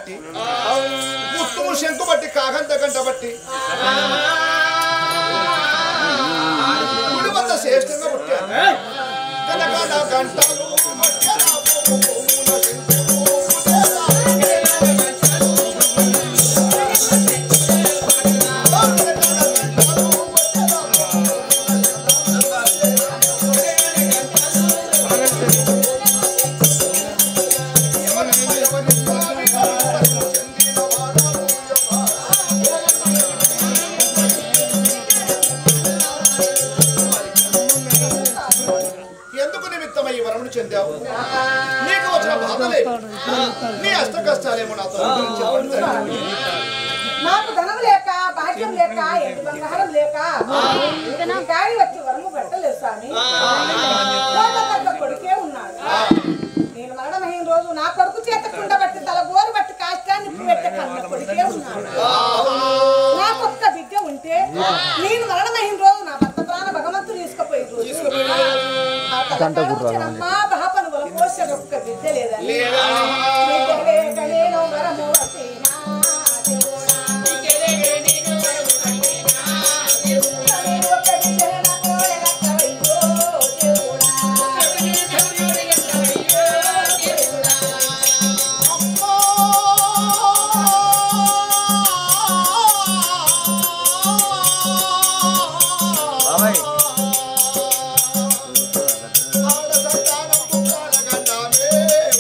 బట్టి ముత్తుము శంకు బట్టి కాగంత గంట బట్టి గుడి వద్ద శ్రేష్టంగా పుట్టాను కనుక నా గంటలు మధ్యన పూముల శంకులు ఎందుకు నిమిత్తమై ఈ వరమును చెందావు నీకు వచ్చిన బాధలే నీ అష్ట కష్టాలేమో నాతో వివరించి చెప్పండి తండ్రి. నాకు ధనం లేక భాగ్యం లేక ఎండు బంగారం లేక ఈ గాడి వచ్చి వరము పెట్టలేదు స్వామి లోక తగ్గ కొడుకే ఉన్నాడు నేను మరణమైన రోజు నా కొడుకు చేత కుండ బట్టి తల గోరు బట్టి కాష్టాన్ని నిప్పు పెట్టే కన్న కొడుకే ఉన్నాడు నాకు ఒక్క బిడ్డ ఉంటే నేను మరణమైన రోజు నా భర్త ప్రాణ భగవంతుడు తీసుకుపోయి రోజు ఆ తలకాడ వచ్చినమ్మా బాపను వల పోసిన ఒక్క బిడ్డ లేదని బిడ్డ లేక నేను వరము వచ్చినా దేవుడా నేను ఒక్క బిడ్డ నాకు ఎలక్కవయ్యో దేవుడా బాబాయ్ ఆడ సంతానం పుట్టాల గండామే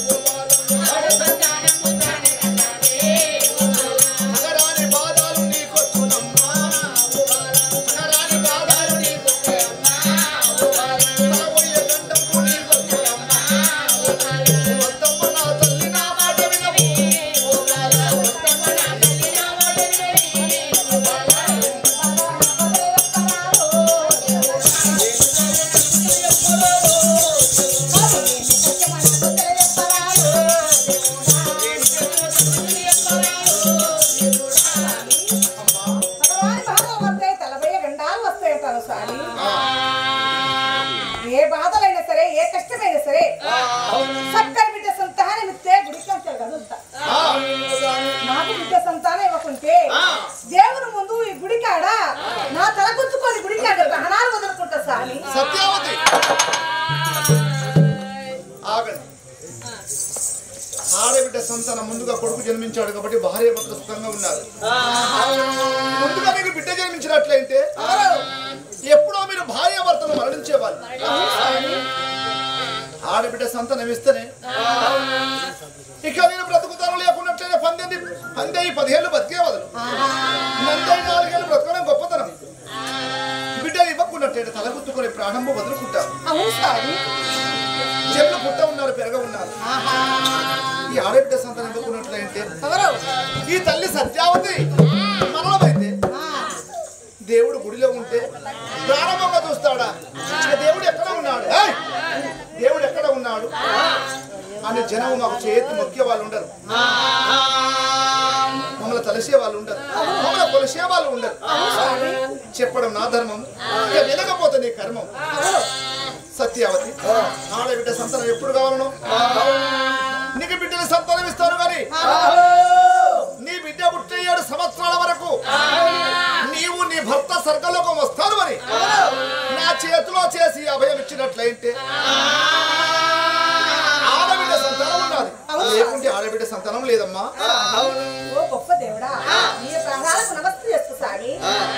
నగరాని బాధలు నీకొచ్చునమ్మా నగరాని బాధలు నీకొచ్చునమ్మా నగబోయే గండంపు నీకొచ్చునమ్మా వద్దమ్మ నా తల్లి నా మాట వినవు వద్దమ్మ నా తల్లి నా మాట భగవాన్ బాధలు వస్తాయి తలబోయే గండాలు వస్తాయంటారు స్వామి ఏ బాధలైనా సరే ఏ కష్టమైనా సరే చక్కని బిడ్డ సంతానం ఇస్తే గుడికి వచ్చారు కదులుతా నాకు బిడ్డ సంతానం ఇవ్వకుంటే దేవుని ముందు ఈ గుడి కాడ నా తల గుంచుకొని గుడి కాడ దహనాలు వదులుకుంటా స్వామి సత్యావతి ఆగండి ఆడబిడ్డ సంతానం ముందుగా కొడుకు జన్మించాడు కాబట్టి భార్య భర్త సుఖంగా ఉన్నారు ముందుగా మీకు బిడ్డ జన్మించినట్లయితే ఎప్పుడో మీరు భార్య భర్తను మరణించేవాళ్ళు ఆడబిడ్డ సంతానం ఇస్తేనే ఇక నేను బ్రతుకుతాను లేకున్నట్లయితే పందేది పందే ఈ పదిహేళ్ళు బతికే వదలు నందై నాలుగేళ్ళు బ్రతకడం గొప్పతనం బిడ్డ ఇవ్వకున్నట్లయితే తలగుత్తుకొని ప్రాణంబు వదులుకుంటారు అవును స్వామి చెట్లు పుట్ట ఉన్నారు పెరగ ఉన్నారు ఈ ఆడబిడ్డ సంతానం ఇవ్వకున్నట్లయితే ఎవరు ఈ తల్లి సత్యావతి మరణమైతే దేవుడు గుడిలో ఉంటే ప్రారంభంగా చూస్తాడా ఇక దేవుడు ఎక్కడ ఉన్నాడు ఏయ్! దేవుడు ఎక్కడ ఉన్నాడు అని జనం మాకు చేతి మొక్కే వాళ్ళు ఉండరు మమ్మల్ని తలసే వాళ్ళు ఉండరు మమ్మల్ని కొలిసే వాళ్ళు ఉండరు చెప్పడం నా ధర్మం ఇక వినకపోతే నీ కర్మం సత్యావతి ఆడబిడ్డ సంతానం ఎప్పుడు కావాలను నీకు బిడ్డని సంతానం ఇస్తారు కానీ నీ బిడ్డ పుట్టే ఏడు సంవత్సరాల వరకు నీవు నీ భర్త స్వర్గలోకం వస్తారు మరి నా చేతిలో చేసి అభయం ఇచ్చినట్లయితే ఆడబిడ్డ సంతానం ఉన్నది లేకుంటే ఆడబిడ్డ సంతానం లేదమ్మా ఓ గొప్ప దేవుడా నీ ప్రాణాలకు నమస్తే చేస్తూ స్వామి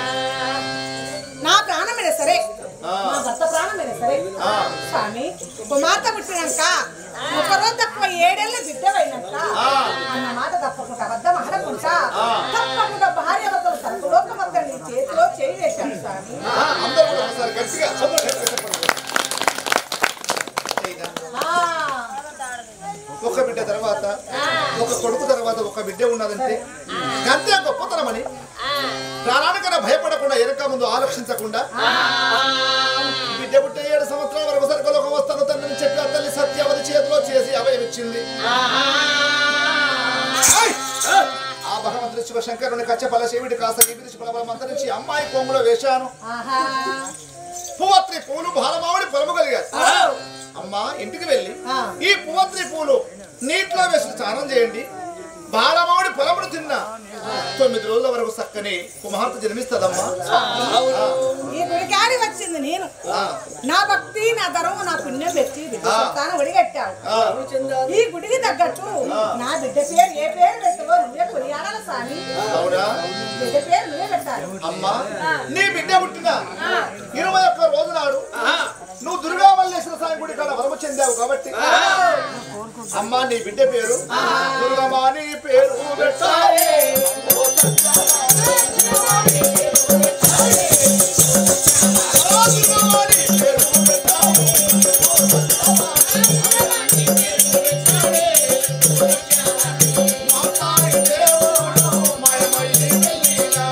నా ప్రాణమైనా సరే నా భర్త ప్రాణమైనా సరే స్వామి కుమార్తె పుట్టినాక ఒక రోజు తక్కువ ఏడేళ్ళ బిడ్డవైనాక అన్న మాట తప్పకుండా అబద్ధం ఆడకుండా తప్పకుండా భార్య భర్తలు సర్వలోక మొత్తం నీ చేతిలో చేయి వేశాను స్వామి ఆ, అందరూ కూడా ఒకసారి గట్టిగా గట్టిగా చెప్పండి. అయినా ఆ, ఒక బిడ్డ తర్వాత ఒక కొడుకు తర్వాత ఒక బిడ్డ ఉన్నదంటే అంతే గొప్పతనమని ప్రాణానికైనా భయపడకుండా ఎనక ముందు ఆలోచించకుండా బిడ్డ పుట్టే ఏడు సంవత్సరాల వరకు సరుకులోకి వస్తాను తండ్రిని చెప్పి ఆ తల్లి సత్యావతి చేతిలో చేసి అభయం ఇచ్చింది ఆయ్! ఆ భగవంతుడి శివశంకరుని కచ్చపల శివుడి కాస విధి శుభల మంత్రించి అమ్మాయి కొంగులో వేశాను ఆహా. పువ్వత్రి పూలు బాలమావిడి పొలము కలిగారు అమ్మా ఇంటికి వెళ్ళి ఆ. ఈ పువ్వత్రి పూలు నీటిలో వేసి స్నానం చేయండి బాలమావుడి పొలమును తిన్నా తొమ్మిది రోజుల వరకు చక్కని కుమార్తె జన్మిస్తదమ్మా ఈ గుడికాడి వచ్చింది నేను ఆ, నా భక్తి నా ధర్మం నా పుణ్యం పెట్టి బిడ్డ ఆ. సంతానం ఒడిగట్టావు ఆ, ఈ గుడికి తగ్గట్టు నా బిడ్డ పేరు ఏ పేరు పెట్టవో నువ్వే కొనియాడాలి స్వామి అవునా బిడ్డ పేరు నువ్వే పెట్టాలి అమ్మా నీ బిడ్డ పుట్టిన ఇరవై ఒక్క రోజు నాడు నువ్వు దుర్గా మల్లేశ్వర స్వామి గుడి కాడ వరము చెందావు కాబట్టి అమ్మా నీ బిడ్డ పేరు దుర్గమా నీ పేరు పెట్టాలి. ఆ దుర్గమా నీ పేరు పెట్టాలి. మాతాయి దేవుడు మాయమై వెళ్ళినా.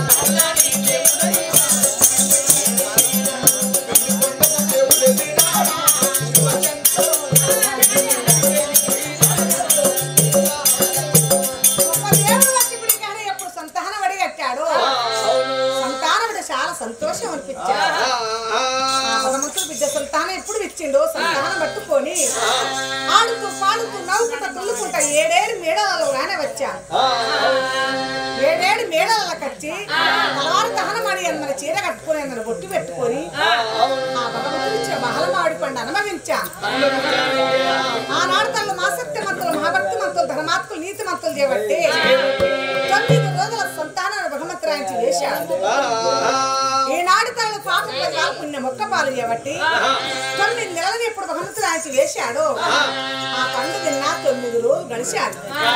గొప్ప దేవుడు వచ్చి గుడికాడ ఎప్పుడు సంతానం ఒడిగట్టాడు సంతానముడు చాలా సంతోషం అనిపించాడు ఆ భగవంతుడు బిడ్డ సంతానం ఎప్పుడు ఇచ్చిండో సంతానం పట్టుకొని ఆడుతూ పాడుతూ నవ్వుకుంటా తుల్లుకుంటా ఏడేడు మేడలలోగానే వచ్చా ఏడేడు మేడలకు వచ్చి తలవారు దహనమడి అందరి చీర కట్టుకొని అందరి బొట్టు పెట్టుకొని ఆ భగవంతుడు ఇచ్చే మహలమాడి పండు అనుభవించా ఆనాడు తన మాసక్తి మంతులు మహాభక్తి మంతులు ధర్మాత్ములు నీతి మంతులు చేయబట్టి తొమ్మిది రోజుల సంతానాన్ని భగవంతురాయించి వేశాడు ఈనాడు తనను పాప ప్రజలు పుణ్య మొక్క పాలు చేయబట్టి తొమ్మిది నెలలు ఇప్పుడు భగవంతుడు ఆయన వేశాడు ఆ పండు తిన్నా తొమ్మిది రోజులు గడిచాడు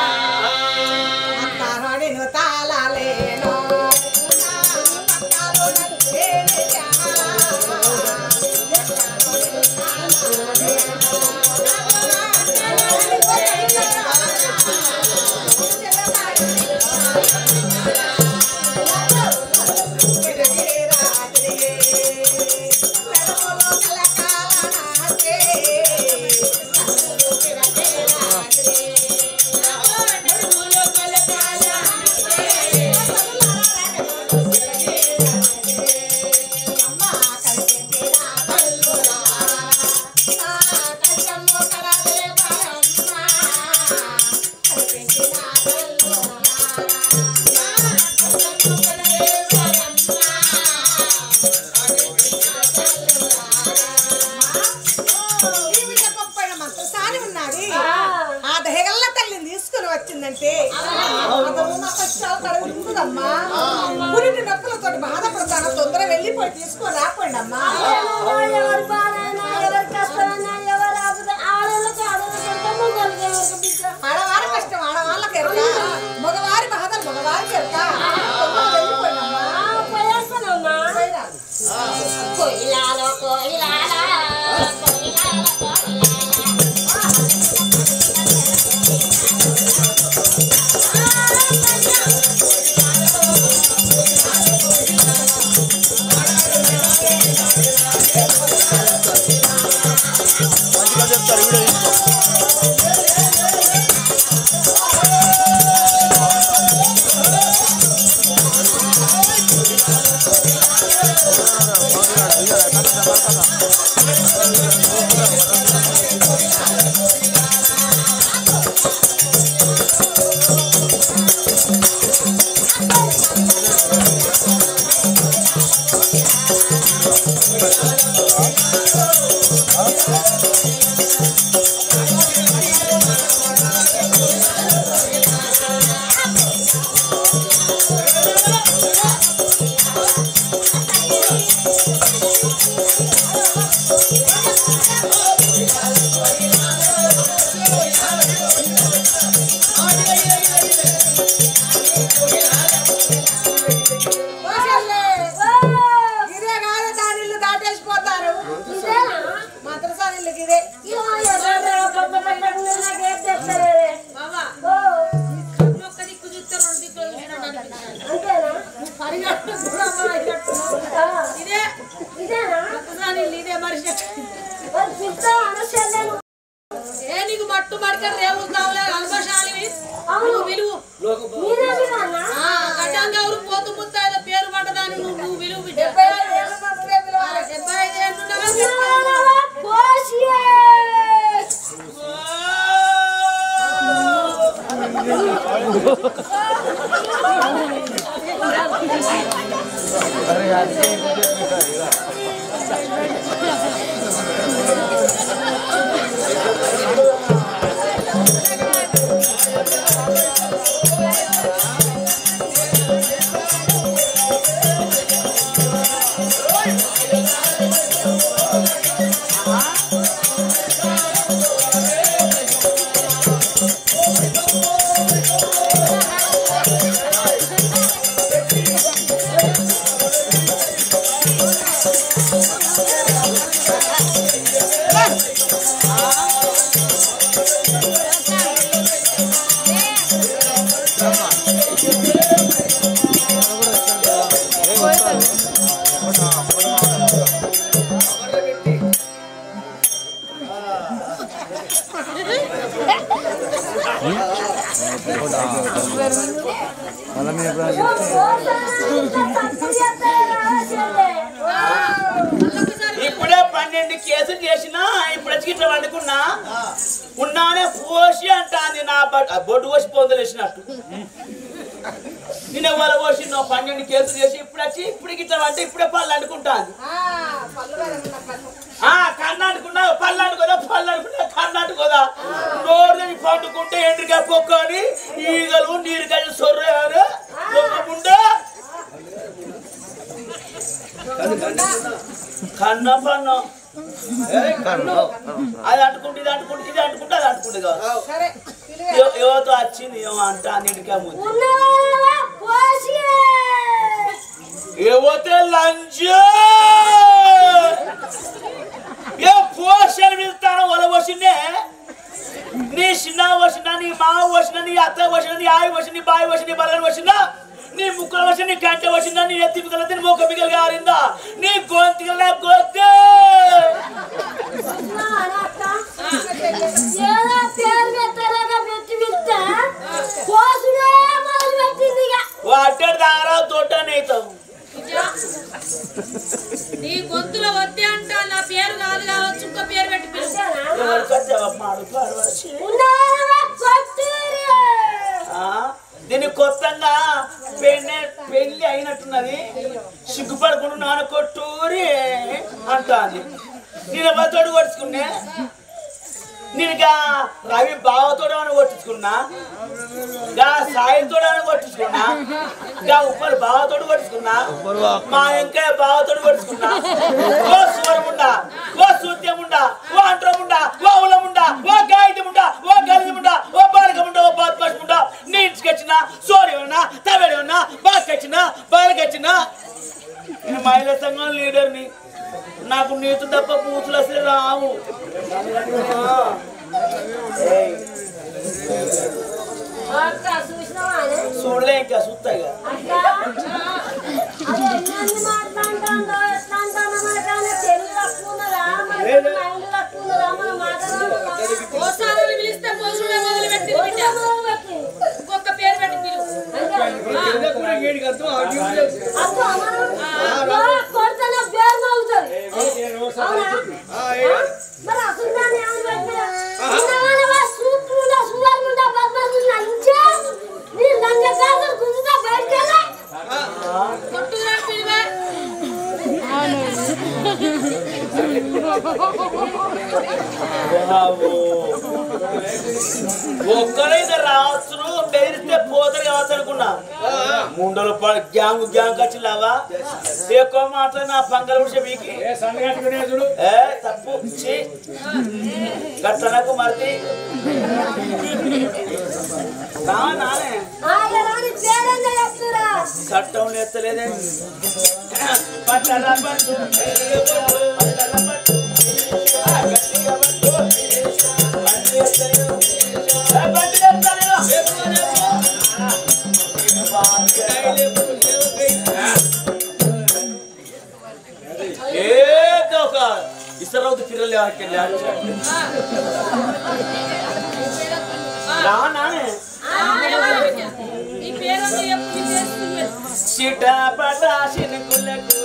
అత్తారాడిను తాళాలేనో మంత్రసాని ఉన్నది ఆ దహగల్ల తల్లిని తీసుకుని వచ్చిందంటే అతను నా కష్టాలు కడుగులు ఉంటుందమ్మా గురికి నొప్పులతో బాధపడతాను తొందర వెళ్ళిపోయి తీసుకొని రాపోండి అమ్మా ఎవరి బాధైనా ఎవరి కష్టమైనా ఎవరి ఆపద ఆడవాళ్ళకి ఆడవాళ్ళకి మగవాళ్ళకి ఎవరికి బిడ్డ ఆడవారి కష్టం ఆడవాళ్ళకి ఎరక మగవారి బాధలు మగవారికి ఎరక తొందర వెళ్ళిపోండి అమ్మా పోయేస్తానమ్మా పోయిరా. కోయిలాలో కోయిలాలా కోయిలాల కోయిలాల మంచిగా చెప్తారు వీడియో తీసుకో పోషల్లే. ఇదే కాదు దాని ఇల్లు దాటేసిపోతారు మంత్రసాని ఇల్లుకి ఇదే ఏ నీకు మట్టు మడక రేవు కావలే అనుభశాలివి నువ్వు విలువు ఆ, గడ్డంగా ఊరు పోతు ముత్తాయిల పేరు పడ్డదాన్ని నువ్వు నువ్వు విలువ బిడ్డ డెబ్బై ఐదు ఏళ్ళు ఉన్న నువ్వే పిలవాలి. డెబ్బై ఐదు ఏళ్ళు ఉన్నావా? కోసి మళ్ళీ మీరు ఎప్పుడైనా ఓ, ఓ, ఇంత తక్కువ చేస్తారా, చెల్లె? ఇప్పుడే పన్నెండు కేసులు చేసినా ఇప్పుడు వచ్చి ఇట్లా వండుకున్నా ఉన్నానే పోసి అంటాంది నా బట్ ఆ బొడ్డు పోసి పొందలేసినట్టు నేను ఎవరు పోసి నువ్వు పన్నెండు కేసులు చేసి ఇప్పుడు వచ్చి ఇప్పుడు ఇట్లా వంట ఇప్పుడే పళ్ళు అనుకుంటాంది ఆ, పళ్ళు వేరన్న కన్ను. ఆ కన్ను అనుకున్నా పళ్ళు అనుకోదా పళ్ళు అనుకున్నా కన్ను అనుకోదా నోరుని పండుకుంటే ఎండ్రిగా పొక్క అని ఈగలు నీరు కలిసి సొర్రారు ముందు కన్న పన్ను అది అంటుకుంటే ఇది అంటుకుంటే ఇది అంటుకుంటే అది అంటుకుంటే కాదు సరే పిలువే. ఎవ- ఎవరితో వచ్చింది ఏమో అంట అన్నిటికీ ముందు ఉన్నవాళ్ళ పోసి. ఏవోతే లంచ్ ఏ పోషలు పిలుస్తాను వాళ్ళ వచ్చిందే నీ చిన్న వచ్చిన నీ మామ వచ్చిన నీ అత్త వచ్చిన నీ ఆయి వచ్చిన నీ బాయి వచ్చిన నీ బలని వచ్చిన నీ ముక్కలు వచ్చిన నీ కంట వచ్చిన నీ ఎత్తి మిగల నీ మొక్క మిగలు గారిందా నీ గొంతుగల గొంతు ఉన్నావారా అక్క? ఏదో పేరు పెట్టారగా పెట్టి పిలిస్తే పోసుడే మొదలు పెట్టింది ఇక. వాటే దారా తోటనే అవుతావు నీ గొంతులో వద్దే అంట నా పేరు కాదు కావచ్చు ఇంకో పేరు పెట్టి పిలువు అంతేనా? ఎవరికో జవాబు మాడు పాడవలసి ఉన్నావారా కొట్టూరి. ఆ, దీని కొత్తగా పెళ్ళి పెళ్లి అయినట్టున్నది సిగ్గుపడకుండా నాన్న కొట్టూరి అంటాంది నేను ఎవరితోటి కొట్టుకున్నా నేను గా రవి బావతోడు అని కొట్టించుకున్నా గా సాయితోడు అని కొట్టించుకున్నా గా ఉప్పలు బావతోడు కొట్టించుకున్నా మా ఇంకా బావతోడు కొట్టించుకున్నా ఓ సూరముండా ఓ సూత్యముండా ఓ అంట్రముండా ఓ ఉలముండా ఓ గాయముండా ఓ గలిముండా ఓ బాలకముండా ఓ బాద్మాషముండా నీ ఇంటికి వచ్చిన సోరి ఉన్నా తవేడి ఉన్నా బాగా బాలకొచ్చినా నేను మహిళా సంఘం లీడర్ని నాకు నీతు తప్ప పూతులు అసలు రావు ఏయ్, అక్క చూసినావానే? చూడలే ఇంకా చూస్తాయిగా అక్క, అదే ఎన్ని మాట్లాడుతుందో, ఎట్లా అంటానో మనకన్నా తెలుగు తక్కువ ఉన్నదా? మనకి మైండ్ తక్కువ ఉన్నదా? మన మాటలు ఓసారి పిలిస్తే పోసుడే మొదలు పెట్టింది బిడ్డ మొదలు పెట్టింది. ఇంకొక పేరు పెట్టి పిలువు అక్క, మనం ఎవరో కొడితేనే బేరం అవుతుంది. అవునా? మరి అసలు దాన్ని ఏమని పెట్టినా? ఉన్నవాళ్ళ సూత్రులు, సువర్ణులు, బద్మాషులు లంచే. నీ లంచకాసులు గుంజుతా బయటికెళ్ళి. కొట్టుకురా పిలువే ఒక్కరైతే రావచ్చు బెదిరిస్తే పోతారు కావచ్చు అనుకున్నా ముండలు పడ గ్యాంగ్ గ్యాంగ్ వచ్చి లావా ఎక్కువ మాట్లాడి నా పంగల విషయం మీకు ఏ తప్పు ఛీ. గట్లనకు మరిది నా నానే ఆయన రాని పేరేందో చెప్తురా. చట్టం ఎత్తలేదే పట్టణ పట్టు పట్టణ పట్టు ఆ గట్టిగా పట్టు బండి ఎత్తలేదు. ఏ బండి ఎత్తలేదు. ఏదో ఒక ఇసరవుతు పిల్లలు ఎవరికి రా నానే నీ పేరు చెప్పు నీ పేరు పిలువే. చిటపట శనుకులకు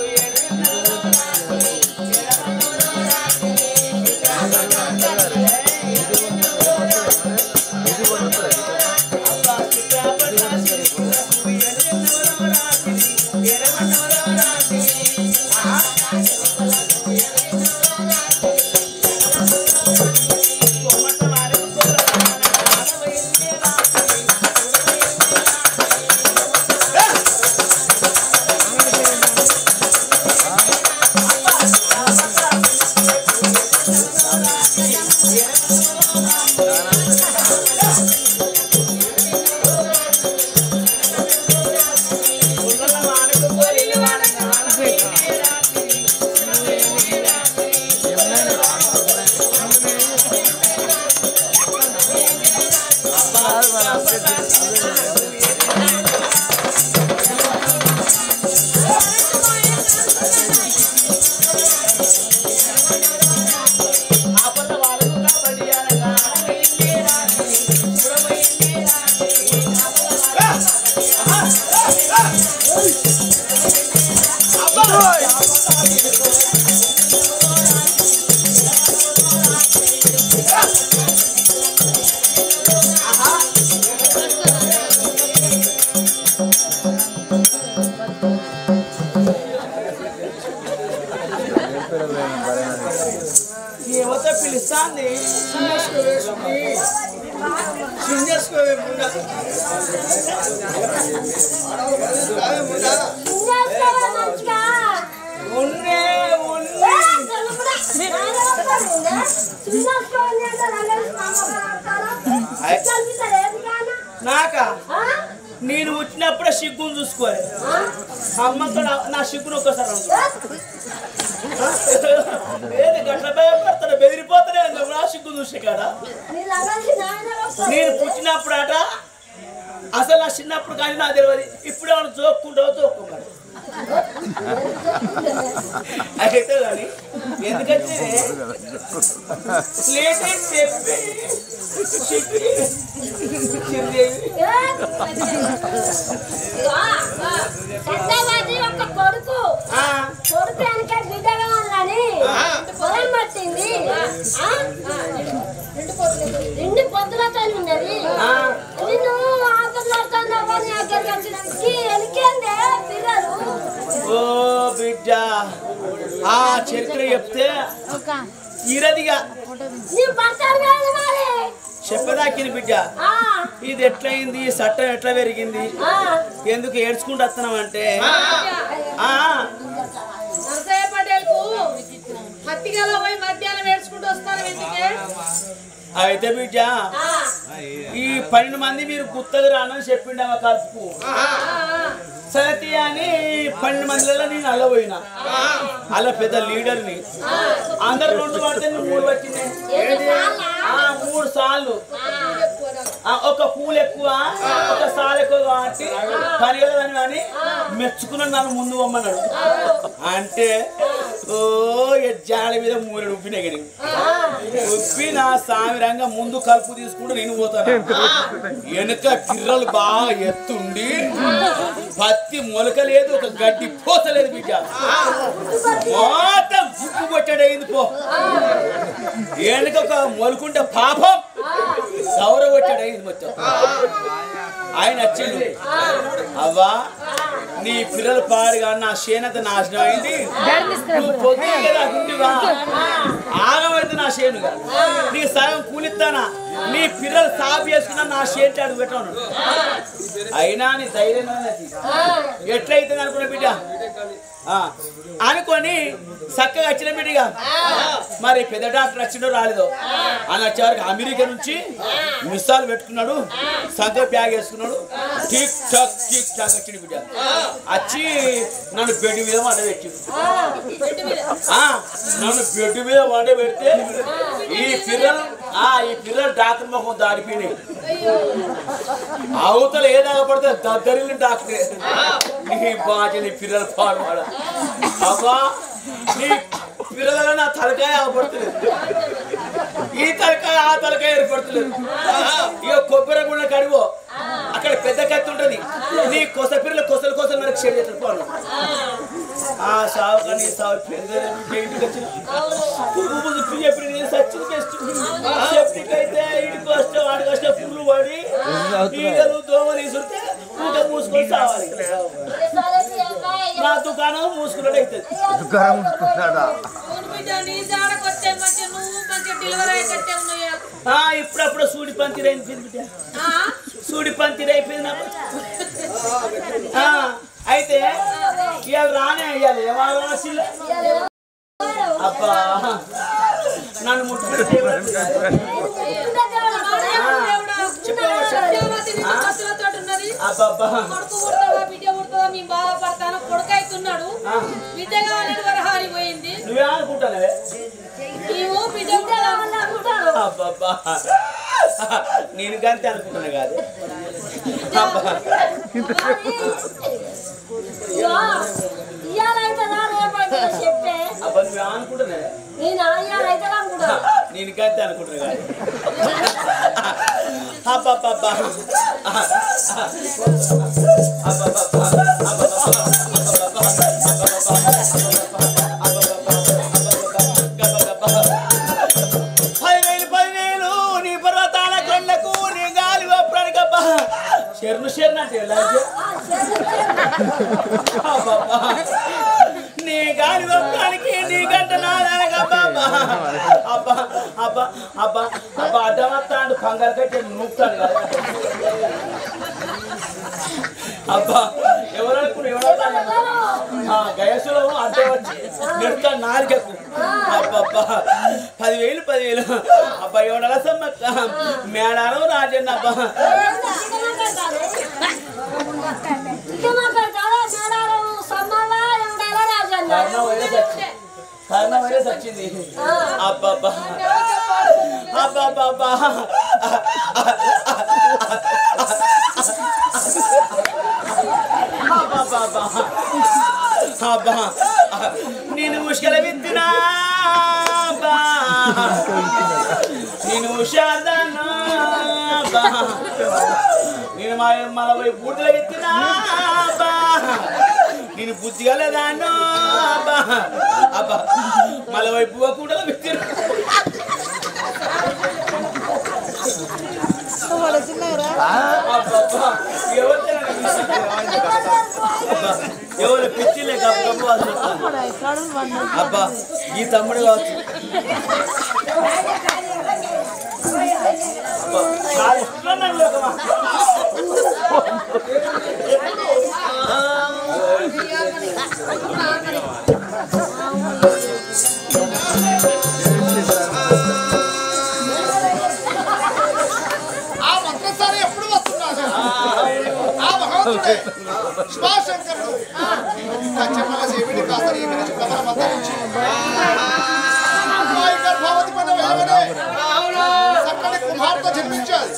ఆపద వాళ్ళకు కాబట్టి ఏవతో పిలుస్తాంది చిన్నేసుకోవే ముండ చిన్నేసుకోవే మంచిగా. ఉన్నే ఉన్నే ఏ, తెలుగుడా? నాయన ఒక్కడుందా? చిన్నేసుకోవని అంటే రంగేసి మామగారు అంటారా? కనిపిస్తాడు ఏది కానా? నాకా ఆ? నేను వచ్చినప్పుడే సిగ్గును చూసుకోవాలి ఆ? అమ్మతో నా- నా సిగ్గును ఒక్కసారి అనుకో. ఏ? ఏది గట్ల భయపడతాడు బెదిరిపోతానే ఉంది నా సిగ్గు చూసే కాడ నీ లంగానికి నాయన వస్తాడు. నేను పుట్టినప్పుడు అట అసలు నా చిన్నప్పుడు కానీ నాకు తెలియదు ఇప్పుడు ఏమైనా జోక్కుంటావో జోక్కున్నాడు అయితే కానీ ఎందుకంటే లేటే చెప్పి చెప్పి చిరంజీవి ఏ? ఇగో, పెద్దవాడి ఒక కొడుకు ఆ, కొడుకు వెనక బిడ్డగా ఉందని పొలం పట్టింది ఆ? రెండు పొద్దులతో ఉన్నది ఆ. నిన్ను ఆపట్లాడుతున్నా వాడిని దగ్గరికి వచ్చినానికి వెనకేందే పిల్లలు ఓ బిడ్డ ఆ చరిత్ర చెప్తే ఇరదిగా నీ భర్తలు వేరు మరి చెప్పదాకిని బిడ్డ ఆ, ఇది ఎట్లయింది ఈ చట్టం ఎట్లా పెరిగింది ఆ. ఎందుకు ఏడ్చుకుంటూ వస్తున్నామంటే ఆ, నరసయ్య పటేల్కు పత్తిగల పోయి మధ్యాహ్నం వేడుచుకుంటూ వస్తారు ఎందుకే అయితే బిడ్డ ఆ. ఈ పన్నెండు మంది మీరు గుత్తగా రానని చెప్పిండు ఆమె కలుపు సరతి అని పన్నెండు మందిలో నేను అల్లబోయినా అలా పెద్ద లీడర్ని అందరు రెండు పడితే నువ్వు మూడు వచ్చింది ఎన్ని సార్లా? ఆ, మూడు సార్లు ఆ, ఒక పూలు ఎక్కువ ఒక సాల్ ఎక్కువ కాబట్టి పని కలదని అని మెచ్చుకున్నాడు నన్ను ముందు పొమ్మన్నాడు అంటే ఓ ఈ జాడ మీద మూరెడు ఉప్పినాయి కానీ ఉప్పి నా సామిరంగా ముందు కలుపు తీసుకుంటూ నేను పోతాను వెనుక కిర్రలు బాగా ఎత్తుండి పత్తి మొలక లేదు ఒక గడ్డి పోత లేదు బిడ్డ మొత్తం గుప్పు కొట్టాడైంది పో వెనుక ఒక మొలుకుంటే పాపం గౌరవ వచ్చాడైంది మొత్తం ఆయన వచ్చిండు అవ్వా నీ పిల్లలు పాడుగా నా చేనంత నాశనం అయింది నువ్వు పొద్దుగా దాకుంటివా ఆగమైంది నా చేనుగా నీ సగం కూలిస్తానా నీ పిల్లలు సాగు చేసుకున్నా నా చేతి అడుగు పెట్టాను అయినా నీ ధైర్యం ఉన్నది. ఎట్లయితే అనుకున్న బిడ్డ ఆ, అనుకొని చక్కగా వచ్చిన బిడ్డగా మరి పెద్ద డాక్టర్ వచ్చిండో రాలేదో అని వచ్చేవారికి అమెరికా నుంచి మిస్సాలు పెట్టుకున్నాడు సంత బ్యాగ్ వేసుకున్నాడు టిక్ టాక్ టిక్ టాక్ వచ్చింది బిడ్డ వచ్చి నన్ను బెడ్ మీద వండ పెట్టిండు ఆ, నన్ను బెడ్ మీద వండ పెడితే ఈ పిల్లలు ఆ ఈ పిల్లలు డాక్టర్ ముఖం దాడిపోయినాయి అవతల ఏ దాకా పడితే దగ్గర డాక్టరే నీ బాజ నీ పిల్లలు పాడువాడ అబ్బా నీ పిల్లల నా తలకాయ ఆగపడుతుంది ఈ తలకాయ ఆ తలకాయ ఏర్పడుతుంది ఇక కొబ్బరి గుండె కడివో అక్కడ పెద్ద కత్తి ఉంటది నీ కొస పిల్లలు కొసలు కొసలు మనకు షేర్ చేస్తారు పోను ఆ సావు కానీ సావు పెద్ద ఇంటికి వచ్చిన పురుగు ముందు పియ్య ఎప్పుడు నేను సచ్చింది బెస్ట్ సెప్టిక్ అయితే ఇంటికి వస్తే వాడికి వస్తే పురుగు పడి ఈగలు దోమలు ఇసురితే ఊట మూసుకొని సావాలి నా దుకాణం మూసుకున్నట్టు అవుతుంది దుకాణం ఉంచుకున్నాడా అవును బిడ్డ నీ జాడకొస్తే మంచి నువ్వు మంచి డెలివరీ అయ్యేటట్టే ఉన్నాయా ఆ, ఇప్పుడప్పుడు సూడి పంతిరి అయిపోయింది బిడ్డ ఆ? సూడి పంతిరి అయిపోయింది నాకు ఆ, అయితే ఇవాళ రానే అయ్యాలి ఏమాలో అబ్బా నన్ను ముట్టుకుంటే సత్యవతి నీకు కత్తులతోటి ఉన్నది. అబ్బబ్బా కొడుకు పుడతావా, బిడ్డ పుడతావా, మీ బాధపడతాను కొడుకు అవుతున్నాడు బిడ్డ కావాలని వరహారి పోయింది నువ్వే అనుకుంటానవే నీవు బిడ్డ పుట్టాలి అబ్బబ్బా నేను గంతే అనుకుంటున్నా కాదు అబ్బా ఇయ్యాలైతే నా రేపటి చెప్పే అబ్బా నువ్వే అనుకుంటున్నావే నేను ఇయ్యాలైతే అనుకుంటా నేను గంతే అనుకుంటున్నా కాదు అబ్బబ్బబ్బా పదివేలు పదివేలు చెరును చెరును అంటే ఎలా అంటే? అబ్బబ్బా. నీ గాలి ఒక్కడికి నీ గంట నాదానికి అబ్బా అబ్బా అబ్బా అబ్బా అబ్బా అడ్డమత్తాడు కంగారు కట్టి నూపుతాడు కదా అబ్బా ఎవరనుకున్నా ఎవరన్నా గయసులో అంటే వచ్చి నెడతాడు నాలుగకు అబ్బబ్బా పదివేలు పదివేలు అబ్బా ఎవడల సమ్మక్క మేడారం రాజన్న అబ్బా కరోనా వైరస్ వచ్చింది కరోనా వైరస్ వచ్చింది అబ్బబ్బా అబ్బబ్బా అబ్బబ్బా అబ్బా నేను ముష్కల విత్తినా అబ్బా. నేను హుషార్దానా అబ్బా. నేను మా మలవై బూడిదల విత్తినా అబ్బా. నేను బుద్ధి కలదాను అబ్బా అబ్బా మలవై పువ్వ కూడా విత్తినా అబ్బబ్బా. ఎవరు తినని అబ్బా, ఎవరు పిచ్చిలే గబ్బు అసలు అబ్బా ఈ తమ్ముడు కావచ్చు అబ్బా, కాదు, నన్ను లోకమా. ఆ మంత్రసారి ఎప్పుడు వస్తున్నాడు ఆ భగవంతుడే శివాశంకరుడు చెప్పగా చెవిడి కాస్త ఈ మీద కమలం అంతరించి అమ్మాయి గర్భవతి పైన వేయమనే చక్కని కుమార్తె జన్మించాలి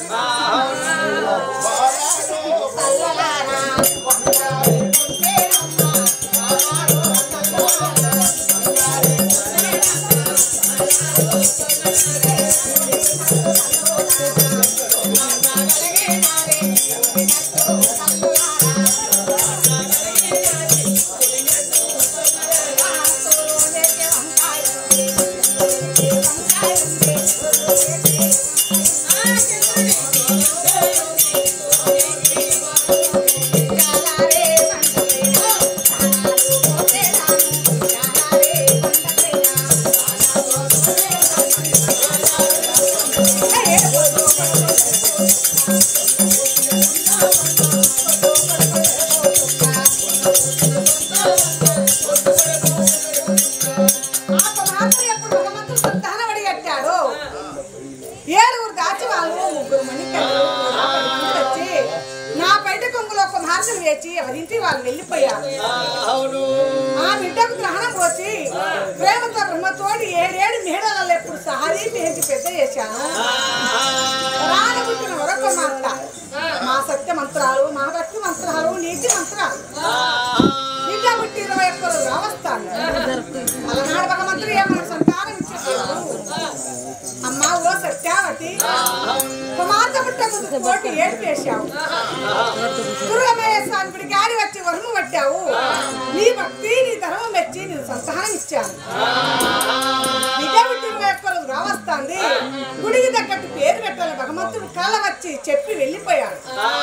ఆ కుమార్తె ఎప్పుడు భగవంతుడు సంతానం అడిగట్టాడు ఏడుగురు దాచి వాళ్ళు ముగ్గురు మణికలు నా పది మంది వచ్చి నా బయట కొంగులో కుమార్తెను వేచి ఎవరింటి వాళ్ళు వెళ్ళిపోయారు ఆ బిడ్డకు గ్రహణం పోసి ప్రేమతో బ్రహ్మతోటి ఏడేడు మేడలలో ఎప్పుడు సహారీ పేసి పెద్ద చేశాను రానబుట్టిన మరొక మాత మా సత్య మంత్రాలు మా భక్తి మంత్రాలు నీతి మంత్రాలు బిడ్డ పుట్టి ఇరవై ఒక్క రోజు రావస్తాను అలనాడు భగవంతుడు ఏమన్నా సంతానం ఇచ్చేసాడు అమ్మా ఓ సత్యావతి కుమార్తె పుట్ట ముందు కోటి ఏడు వేశావు దుర్గమయ్య స్వామి గుడి గాడి వచ్చి వరుము పట్టావు నీ భక్తి నీ ధర్మం మెచ్చి నేను సంతానం ఇచ్చాను బిడ్డ పుట్టి ఇరవై ఒక్క రోజు రావస్తాంది గుడికి తగ్గట్టు పేరు పెట్టాలి భగవంతుడు కళ్ళ వచ్చి చెప్పి వెళ్ళిపోయాడు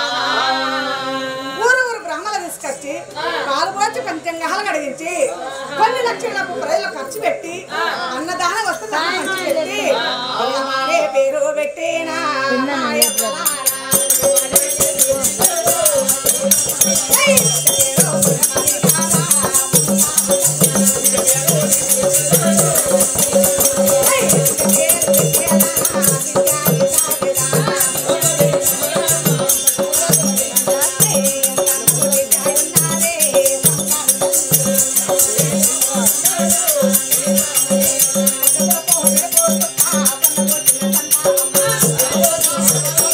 ఊరూరు బ్రహ్మల తీసుకొచ్చి పాలు పోచి పంచంగాలు కడిగించి కొన్ని లక్షలకు ప్రజలు ఖర్చు పెట్టి అన్నదాన వస్తువులను పంచి పెట్టి అమ్మవారే పేరు పెట్టినా మాయవ్వలారా. ఏయ్, పేరు ఏయ్, పేరు పెట్టినా, ఆ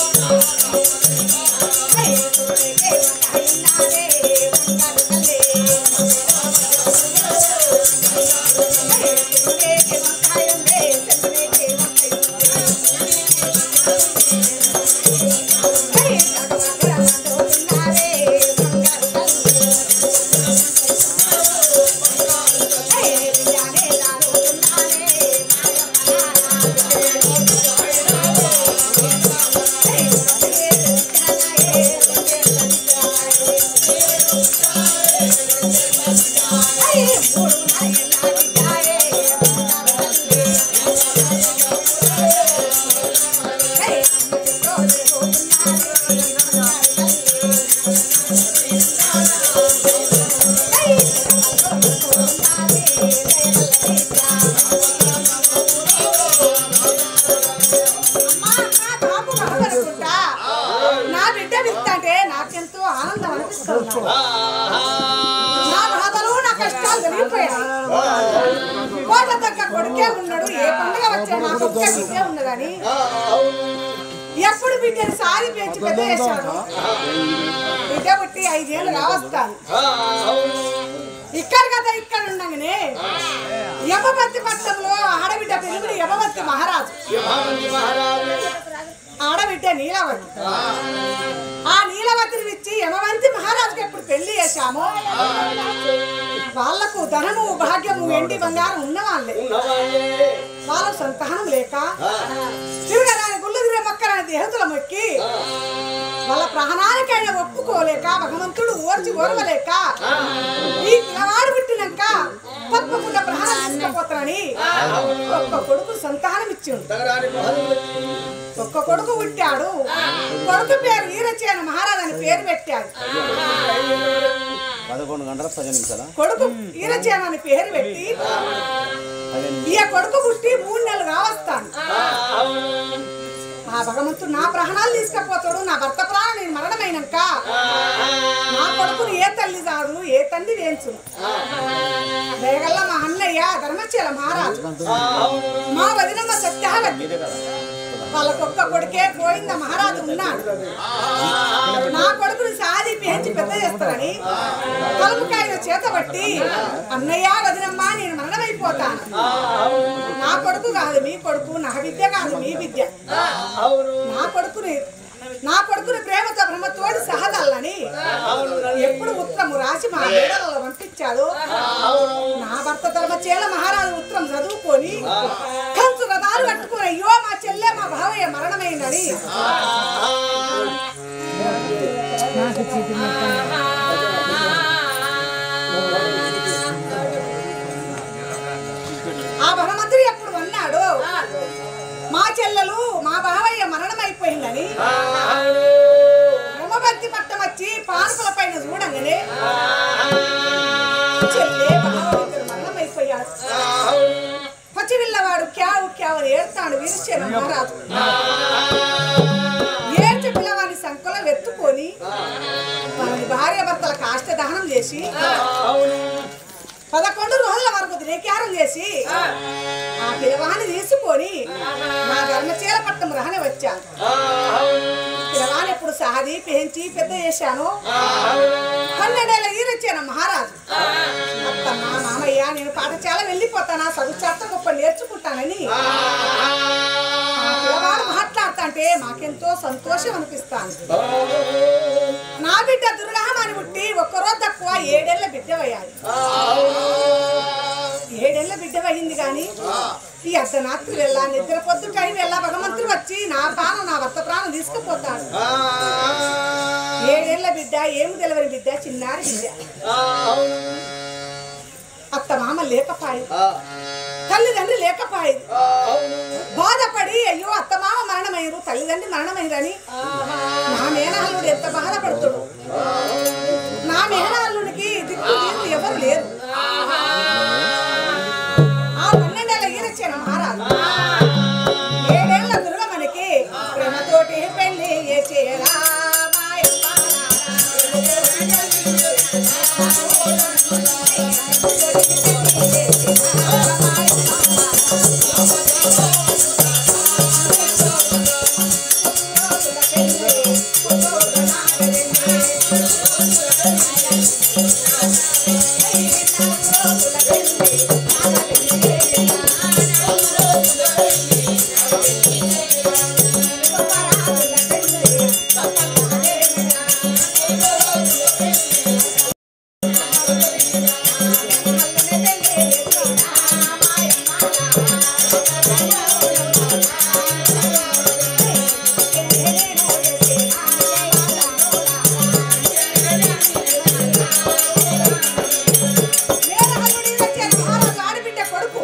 నా బాధలు నా కష్టాలు జరిగిపోయాయి కోట తగ్గ కొడుకే ఉన్నాడు ఏ పండుగ వచ్చే నా కొడుకే బిడ్డే ఉన్నదని ఎప్పుడు బిడ్డని సారి పెంచి పెద్ద చేశాను బిడ్డ పుట్టి ఐదేళ్ళు రావస్తాను ఇక్కడ కదా ఇక్కడ ఉండగానే యమపతి పట్టణంలో ఆడబిడ్డ పెరుగుడు యమపతి మహారాజు ఆడబిడ్డ నీలవతి ఆ నీలవతిని ఇచ్చి యమవంతి మహారాజుకి ఎప్పుడు పెళ్లి చేశామో వాళ్లకు ధనము భాగ్యము వెండి బంగారం ఉన్న వాళ్ళే వాళ్ళకు సంతానం లేక తిరగరాని గుళ్ళు తిరిగే మొక్కరాని దేహతుల మొక్కి వాళ్ళ ప్రాణానికైనా ఒప్పుకోలేక భగవంతుడు ఓర్చి ఓర్వలేక ఈ పిల్లవాడు పుట్టినాక తప్పకుండా ప్రాణం తీసుకుపోతానని ఒక్క కొడుకు సంతానం ఇచ్చిండు ఒక్క కొడుకు పుట్టాడు కొడుకు పేరు వీరచేన మహారాజు అని పేరు పెట్టాడు పదకొండు గంటల పదిహేను నిమిషాల కొడుకు వీరచేన అని పేరు పెట్టి ఈ కొడుకు పుట్టి మూడు నెలలు కావస్తాను ఆ భగవంతుడు నా ప్రాణాలు తీసుకపోతాడు నా భర్త ప్రాణం నేను మరణమైనాక నా కొడుకుని ఏ తల్లి కాదు ఏ తండ్రి వేయించు దయగల్ల మా అన్నయ్య ధర్మచీల మహారాజు మా వదినమ్మ సత్యావతి వాళ్ళకొక్క కొడుకే పోయింద మహారాజు ఉన్నాడు నా కొడుకుని సాది పెంచి పెద్ద చేస్తానని కలుపుకాయ చేతబట్టి అన్నయ్య వదినమ్మ నేను మరణమైపోతాను నా కొడుకు కాదు మీ కొడుకు నా విద్య కాదు మీ విద్య నా కొడుకుని నా కొడుకుని ప్రేమతో బ్రహ్మతోడి సహదల్లని ఎప్పుడు ఉత్తరము రాసి మా మేడలలో పంపించాడు నా భర్త ధర్మచేల మహారాజు ఉత్తరం చదువుకొని కంచు రథాలు కట్టుకుని అయ్యో మా చెల్లె మా భావయ్య మరణమైందని ఆ భగవంతుడు ఎప్పుడు అన్నాడు మా చెల్లెలు మా బావయ్య మరణమైపోయిందని బ్రహ్మభక్తి పట్టం వచ్చి పానుకల పైన చూడంగానే చెల్లె బావయ్య మరణమైపోయాడు పచ్చి పిల్లవాడు క్యావు క్యావు అని ఏడ్తాడు విరిచాను మహారాజు ఏడ్చి పిల్లవాడిని సంకలో వెత్తుకొని వారి భార్య భర్తల కాష్ట దహనం చేసి పదకొండు రోజుల వరకు దినకారం చేసి ఆ పిలవాన్ని తీసుకొని నా ధర్మచీల పట్టం రహని వచ్చాను పిలవాన్ని ఎప్పుడు సాది పెంచి పెద్ద చేశాను పన్నెండేళ్ళ ఈరొచ్చాను మహారాజు అత్తమ్మ మామయ్య నేను పాఠశాల వెళ్ళిపోతానా చదువు చేత గొప్ప నేర్చుకుంటానని ఆ పిల్లవాడు మాట్లాడుతుంటే మాకెంతో సంతోషం అనిపిస్తాను నా బిడ్డ దుర్గామాని పుట్టి ఒక్కరోజు తక్కువ ఏడేళ్ల బిడ్డ అయ్యాలి ఏడేళ్ల బిడ్డ అయింది కానీ ఈ అర్ధరాత్రి వెళ్ళా నిద్ర పొద్దు టైం వెళ్ళా భగవంతుడు వచ్చి నా ప్రాణం నా భర్త ప్రాణం తీసుకుపోతాడు ఏడేళ్ల బిడ్డ ఏమి తెలియని బిడ్డ చిన్నారి బిడ్డ అత్త మామ లేకపాయి తల్లిదండ్రి లేకపాయి బాధపడి అయ్యో అత్త మామ మరణమయ్యారు తల్లిదండ్రి మరణమైరని నా మేనహల్లుడు ఎంత బాధపడుతుడు నా మేనహల్లుడికి దిక్కు తీర్పు ఎవరు లేరు ఆ పన్నెండేళ్ళ ఈరచ్చిన మహారాజు ఏడేళ్ల దుర్గమణికి ప్రేమతోటి పెళ్లి చేరా మేనహల్లుడు ఈరచ్చిన మహారాజు ఆడబిడ్డ కొడుకు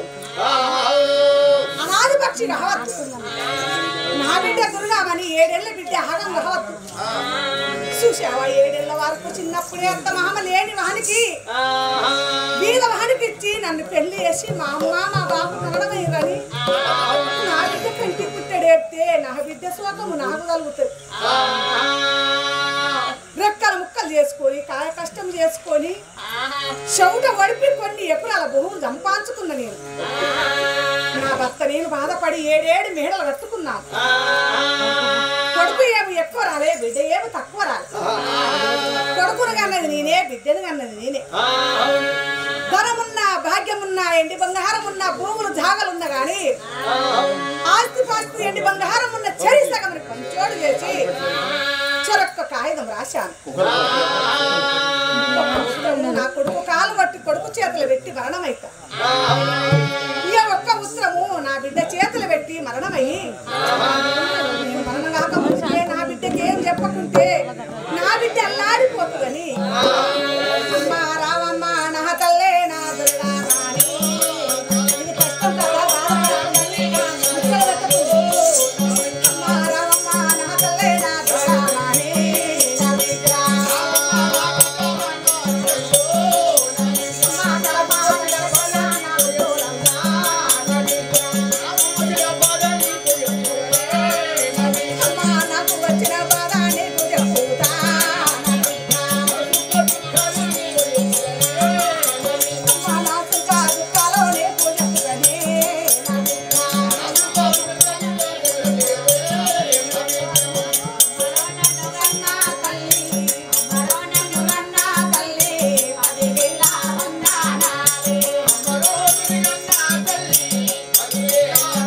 అనాది పక్షి కహవత్తు నా బిడ్డ దుర్గామని ఏడేళ్ల బిడ్డ హగం కహవత్తు చూసావా ఏడేళ్ల వరకు చిన్నప్పుడే అంత మహమ లేని వానికి వీళ్ళ వానికి ఇచ్చి నన్ను పెళ్లి చేసి మా అమ్మ మా బాబు మరణమయ్యారని నా బిడ్డ కంటి పుట్టడేస్తే నా బిడ్డ శోకము నాకు కలుగుతుంది రెక్కల ముక్కలు చేసుకొని కాయ కష్టం చేసుకొని చెవుట వడిపి కొన్ని ఎకరాల భూములు సంపాదించుకున్న నేను నా భర్త నేను బాధపడి ఏడేడు మేడలు కట్టుకున్నాను కొడుకు ఏమి ఎక్కువ రాలే బిడ్డ ఏమి తక్కువ రాలే కొడుకును కన్నది నేనే బిడ్డను కన్నది నేనే ధనమున్నా భాగ్యమున్నా ఎండి బంగారం ఉన్న భూములు జాగలున్నా గాని ఆస్తి పాస్తి ఎండి బంగారం ఉన్న చెరి సగం పంచోడు చేసి చెరొక్క కాగితం రాశాను ఉత్తరము నా కొడుకు కాలు పట్టి కొడుకు చేతులు పెట్టి మరణమైతా ఇక ఒక్క ఉత్తరము నా బిడ్డ చేతులు పెట్టి మరణమయ్యి నేను మరణం కాకముందే నా బిడ్డకి ఏం చెప్పకుంటే నా బిడ్డ అల్లాడిపోతుందని అమ్మ రావమ్మ నా తల్లే నా దుర్గా రాణి. ఇది కష్టం కదా బాధపడకండి. ముక్కలు పెట్టకుండు. అమ్మ రావమ్మ నా తల్లే నా దుర్గా రాణి. నా బిడ్డ. అమ్మ తలపా తలపన నా ఉయ్యోలమ్మ. నా బిడ్డ. అమ్మ నాకు వచ్చిన బాధ నీకు చెప్పుతా నా బిడ్డ. అమ్మ నాకు కాదు కాలో నీకు చెప్పుతానే నా బిడ్డ. అన్నా తల్లి అమ్మరో నన్ను అన్నా తల్లి పదివేల వందనాలే అమ్మరో నన్ను అన్నా తల్లి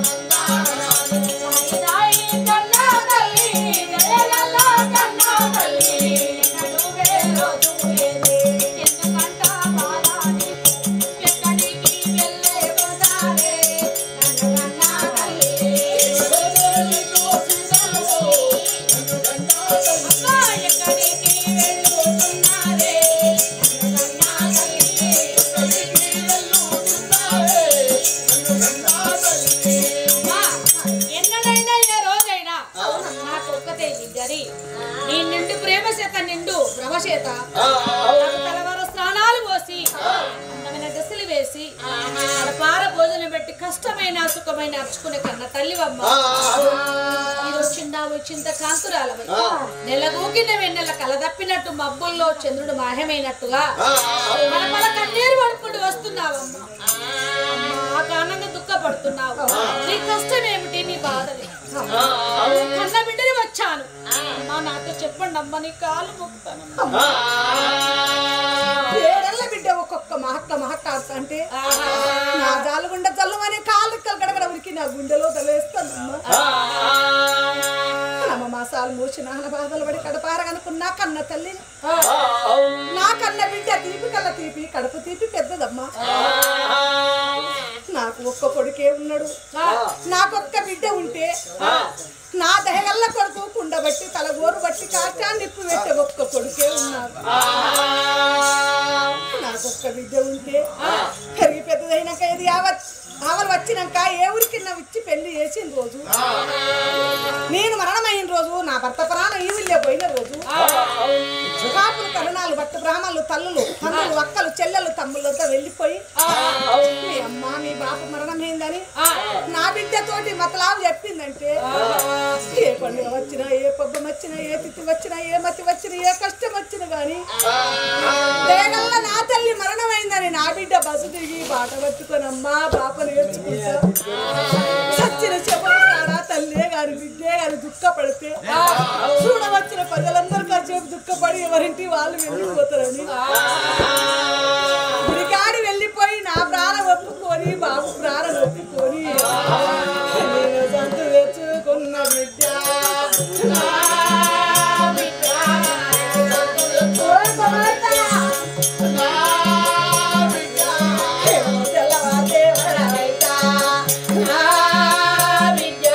సాయి కన్నా తల్లి జయలల్ల కన్నా తల్లి నడువే రోజులేదే ఎందుకంట బాలాని ఎక్కడికి వెళ్ళే పోతారే నన్ను కన్నా తల్లి అమ్మా ఎక్కడికి వెళ్ళుతున్నారే నన్ను కన్నా తల్లి అమ్మా, ఎన్నడైనా ఏ రోజైనా నాకు ఒక్కతే ఇద్దరి నీ నిండు ప్రేమ చేత నిండు భ్రమ చేత నాకు తలవార స్నానాలు పోసి అందమైన డ్రెస్సులు వేసి పార భోజనం పెట్టి కష్టమైన సుఖమైన అర్చుకునే కన్న తల్లివమ్మ ఇది వచ్చిందా వచ్చింత కాంతురాలమై నెలగూకిన వెన్నెల కలదప్పినట్టు మబ్బుల్లో చంద్రుడు మాయమైనట్టుగా మన మన కన్నీరు పడుకుంటూ వస్తున్నావమ్మా ఆ కారణంగా దుఃఖపడుతున్నావు నీ కష్టం ఏమిటి నీ బాధని కన్న బిడ్డని వచ్చాను అమ్మా నాతో చెప్పండి అమ్మ నీ కాలు మొక్కుతానమ్మా ఏడల్ల బిడ్డ ఒక్కొక్క మహక్క మహక్క అంటే నా జాలుగుండ జల్లుమని కాళ్ళు గడగడ ఉరికి నా గుండెలో తలేస్తానమ్మా నమ్మ మాసాలు మూసి నాన్న బాధలు పడి కడపారగనుకున్నా కన్న తల్లి నా కన్న బిడ్డ తీపి కళ్ళ తీపి కడుపు తీపి పెద్దదమ్మా నాకు ఒక్క కొడుకే ఉన్నాడు నాకొక్క బిడ్డ ఉంటే నా దహగల్ల కొడుకు కుండ బట్టి తల గోరు బట్టి కాచా నిప్పు పెట్టే ఒక్క కొడుకే ఉన్నాడు నాకొక్క బిడ్డ ఉంటే పెరిగి పెద్దదైనాక ఇది యావత్ ఆవలు వచ్చినాక ఏ ఊరికి నా ఇచ్చి పెళ్లి చేసిన రోజు నేను మరణమైన రోజు నా భర్త ప్రాణం ఈ ఊళ్ళో పోయిన రోజు కాపులు కరుణాలు భర్త బ్రాహ్మణులు తల్లులు తమ్ములు అక్కలు చెల్లెలు తమ్ముళ్ళతో వెళ్ళిపోయి మీ అమ్మ మీ బాప మరణం ఏందని నా బిడ్డతోటి మతలావు చెప్పిందంటే ఏ పండుగ వచ్చినా ఏ పబ్బం వచ్చినా ఏ తిథి వచ్చినా ఏ మతి వచ్చినా ఏ కష్టం వచ్చినా గాని దేగల్ల నా తల్లి మరణమైందని నా బిడ్డ బస్సు దిగి బాట పట్టుకొని అమ్మా పాప నేర్చుకుంటా చచ్చిన చెప్పలు కాడా తల్లే గాని బిడ్డే గాని దుఃఖపడితే చూడవచ్చిన ప్రజలందరూ కాసేపు దుఃఖపడి ఎవరింటి వాళ్ళు వెళ్ళిపోతారని గుడికాడి వెళ్ళిపోయి నా ప్రాణం ఒప్పుకొని బాబు ప్రాణం ఒప్పుకొని నేను సంతు తెచ్చుకున్న బిడ్డ నా బిడ్డ. ఓ భర్త, నా బిడ్డ. ఏమో తెల్లవారితే వరవైత. నా బిడ్డ.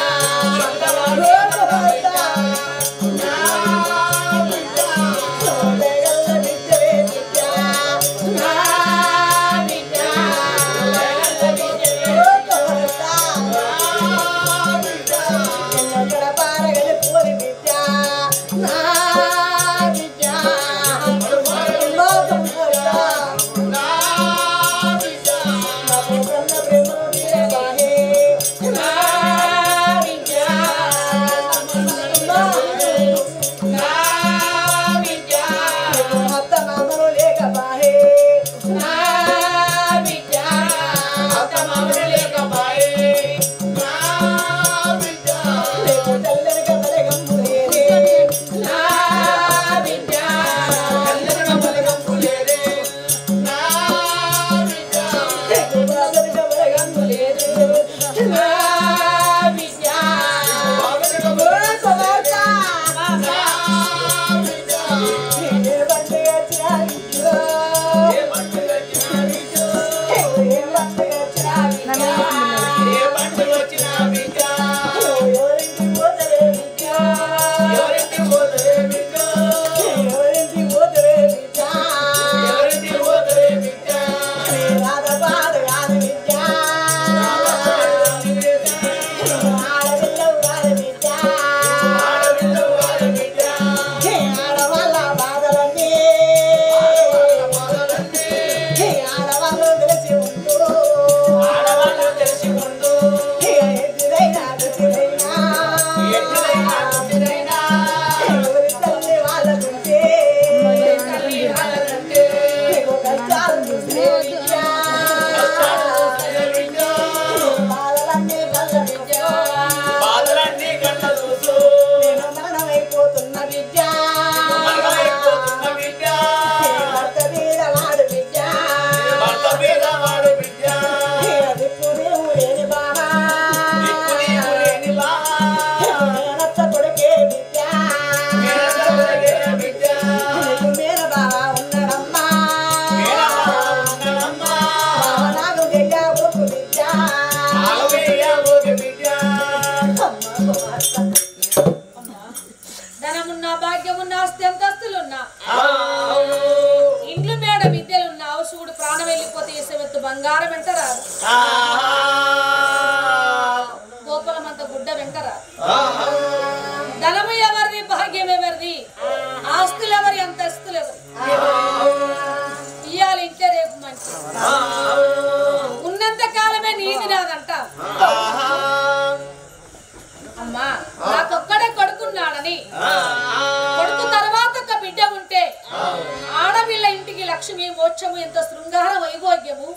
ఓ భర్త, నా బిడ్డ. ఓడగల్ల బిడ్డవే బిడ్డ. నా బిడ్డ. ఓడగల్ల బిడ్డవే ఓ భర్త. ఎన్నొక్కడ పారగలి పోరి ఎవరింటి పోతరే బిడ్డ ఎవరింటి పోతవే బిడ్డ ఎవరింటి పోతరే బిడ్డ రాధపాద కాదు బిడ్డ ఆడపిల్లవు కాదు బిడ్డ ఆడపిల్లవు వారి బిడ్డ ఆడవాళ్ళ బాధలన్నీ ఆడవాళ్ళు తెలిసి ఉంటూ ఆడవాళ్ళు తెలిసి ఉండు ఎదురైనా దుఃఖిరైనా ఎట్లైనా దుఃఖినైనా ఎవరి తల్లి వాళ్ళకుంటే తల్లి వాళ్ళంటే కష్టాలు చూసే బిడ్డ బిడ్డ బాధలన్నీ కళ్ళ బిడ్డ బాధలన్నీ కళ్ళ చూసు నేను మరణమైపోతున్న బిడ్డ మరణమైపోతున్న బిడ్డ భర్త మీద వాడు బిడ్డ భర్త మీద వాడు బిడ్డ దిక్కు నీవు లేని బాబా దిక్కు నీవు లేని బావా. నేనత్త కొడుకే బిడ్డ మేనత్తలగే బిడ్డ నీకు మేన బాబా ఉన్నాడమ్మా మేనమామ ఉన్నాడమ్మా. బావ నాకు గయ్యా కొడుకు బిడ్డ ఆగమేయ ఓగ బిడ్డ అమ్మ కుమార్తె. ధనమున్నా భాగ్యమున్న ఆస్తి అంతస్తులున్నా ఆ, అవును. ఇండ్లు మేడ విద్యలున్నా అవసరుడు ప్రాణం వెళ్ళిపోతే ఇసవెత్తు బంగారం వెంట రాదు ఆ, గోపురమంత గుడ్డ వెంట రాదు ఆ, ధనము ఎవరిది భాగ్యం ఎవరిది ఆస్తులు ఎవరి అంతస్తులు ఎవరి ఇయ్యాలి ఇంటే రేపు మంచి ఆ, ఉన్నంత కాలమే నీది నాదంట ఆహా. అమ్మా నాకొక్కడే కొడుకున్నాడని ఆ, కొడుకు తర్వాత ఒక బిడ్డ ఉంటే ఆడపిల్ల ఇంటికి లక్ష్మి మోక్షము ఎంత శృంగార వైభోగ్యము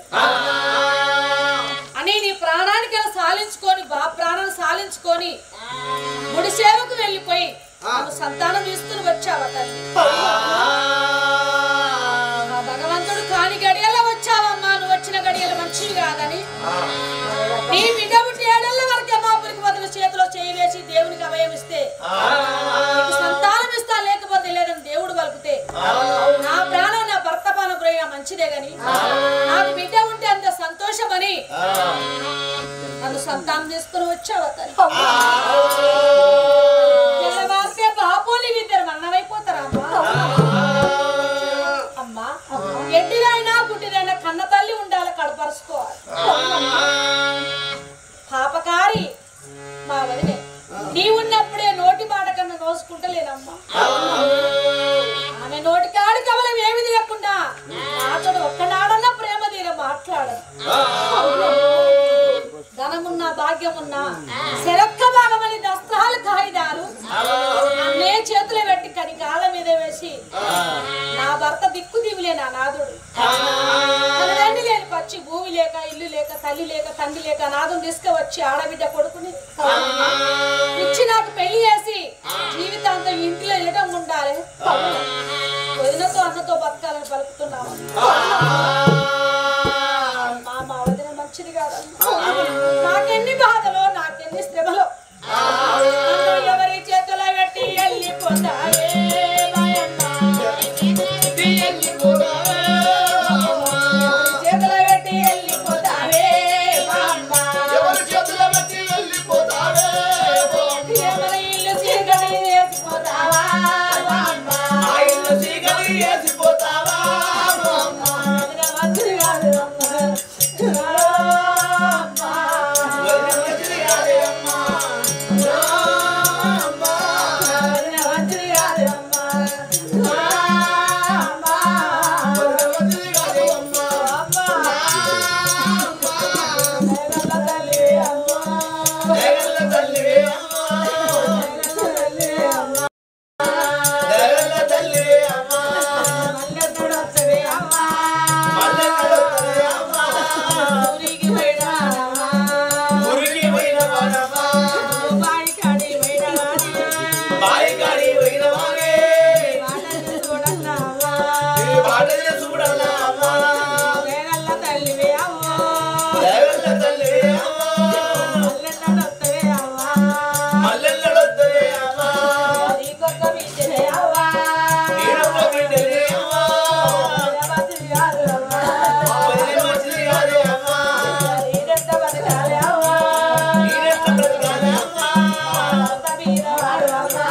అని నీ ప్రాణానికి అలా సాలించుకొని బా ప్రాణాన్ని సాలించుకొని గుడి సేవకు వెళ్ళిపోయి నువ్వు సంతానం తీసుకుని వచ్చావా తల్లి ఆ భగవంతుడు కాని గడియల్లో వచ్చావమ్మా నువ్వు వచ్చిన గడియలు మంచివి కాదని నీ బిడ్డ పుట్టి ఏడేళ్ల వరకు అమ్మాపురికి వదిలి చేతిలో చేయి వేసి దేవునికి అభయం ఇస్తే నీకు సంతానం ఇస్తా లేకపోతే లేదని దేవుడు పలుకుతే నా ప్రాణం నా భర్త పాలన పోయినా మంచిదే గాని నాకు బిడ్డ ఉంటే అంత సంతోషమని నన్ను సంతానం తీసుకుని వచ్చావా తల్లి తెల్లవారితే బాపోని ఇద్దరు మన్నమైపోతారా అమ్మా అమ్మా ఎడ్డిదైనా గుడ్డిదైనా కన్న తల్లి ఉండాలి కడపరుచుకోవాలి పాపకారి మా వదినే నీ ఉన్నప్పుడే నోటి మాట కన్నా నోసుకుంటలేనమ్మా ఆమె నోటి కాడి కవలం ఏమి లేకుండా నాతోడు ఒక్కనాడన్నా ప్రేమ తీర మాట్లాడదు ధనమున్నా భాగ్యమున్నా శరక్క భాగమని దస్త్రాలు కాయిదాలు అన్నే చేతులు పెట్టి కని కాళ్ళ మీద వేసి నా భర్త దిక్కు దివిలే నా నాదుడు తనదండి లేని పచ్చి భూమి లేక ఇల్లు లేక తల్లి లేక తండ్రి లేక నాదుని తీసుకువచ్చి ఆడబిడ్డ కొడుకుని ఇచ్చి నాకు పెళ్లి చేసి జీవితాంతం ఇంట్లో ఇడటం ఉండాలి వదినతో అన్నతో బతకాలని పలుకుతున్నాము మా మా వదిన మంచిది కాదమ్మా నాకెన్ని బాధలో నాకెన్ని శ్రమలో నన్ను ఎవరి చేతుల పెట్టి వెళ్ళిపోతాయే మాయమ్మ. ఎవరి చేతుల పెట్టి వెళ్ళిపోతావే మామ్మ. ఎవరి చేతుల బట్టి వెళ్ళిపోతావే ఎవరి ఇల్లు చీకటి వేసిపోతావా మామ్మ. ఆ ఇల్లు చీకటి వేసిపోతావా అమ్మ? వదిన మంచిది కాదు అమ్మ. అమ్మ. వదిన మంచిది కాదే అమ్మ. అమ్మ. వదిన మంచిది కాదు అమ్మ. అమ్మ. వదిన మంచిది కాదు అమ్మ. దేవల్ల తల్లి అమ్మ. దేవల్ల తల్లివే అమ్మ. దేవల్ల తల్లివే అమ్మ. మల్లెప్పుడు వస్తది అమ్మ. మల్లెలొత్తవే అమ్మ. ఊరికి పోయినానమ్మ. ఊరికి పోయినవాడమ్మ. బాయి కాడి పోయినాని. బాయి కాడి పోయినవాడే. వాళ్ళని చూడన్నామ్మ. నీ బాటనే చూడాలా అమ్మ. దేవల్ల తల్లివే అమ్మ. దేవల్ల తల్లివే అమ్మ. మల్లెప్పుడు వస్తది అమ్మ. మల్లెలొత్తవే అమ్మ. నీకొక్క బిడ్డనే అవ్వ. నీడొక్క బిడ్డనే అమ్మ. దేవతది కాదు అమ్మ. వదిన మంచిది కాదే అమ్మ. నీడెంత బతకాలి అవ్వ. నీడెంత బ్రతకాలే అమ్మ. అంత మీద వాడు అమ్మ.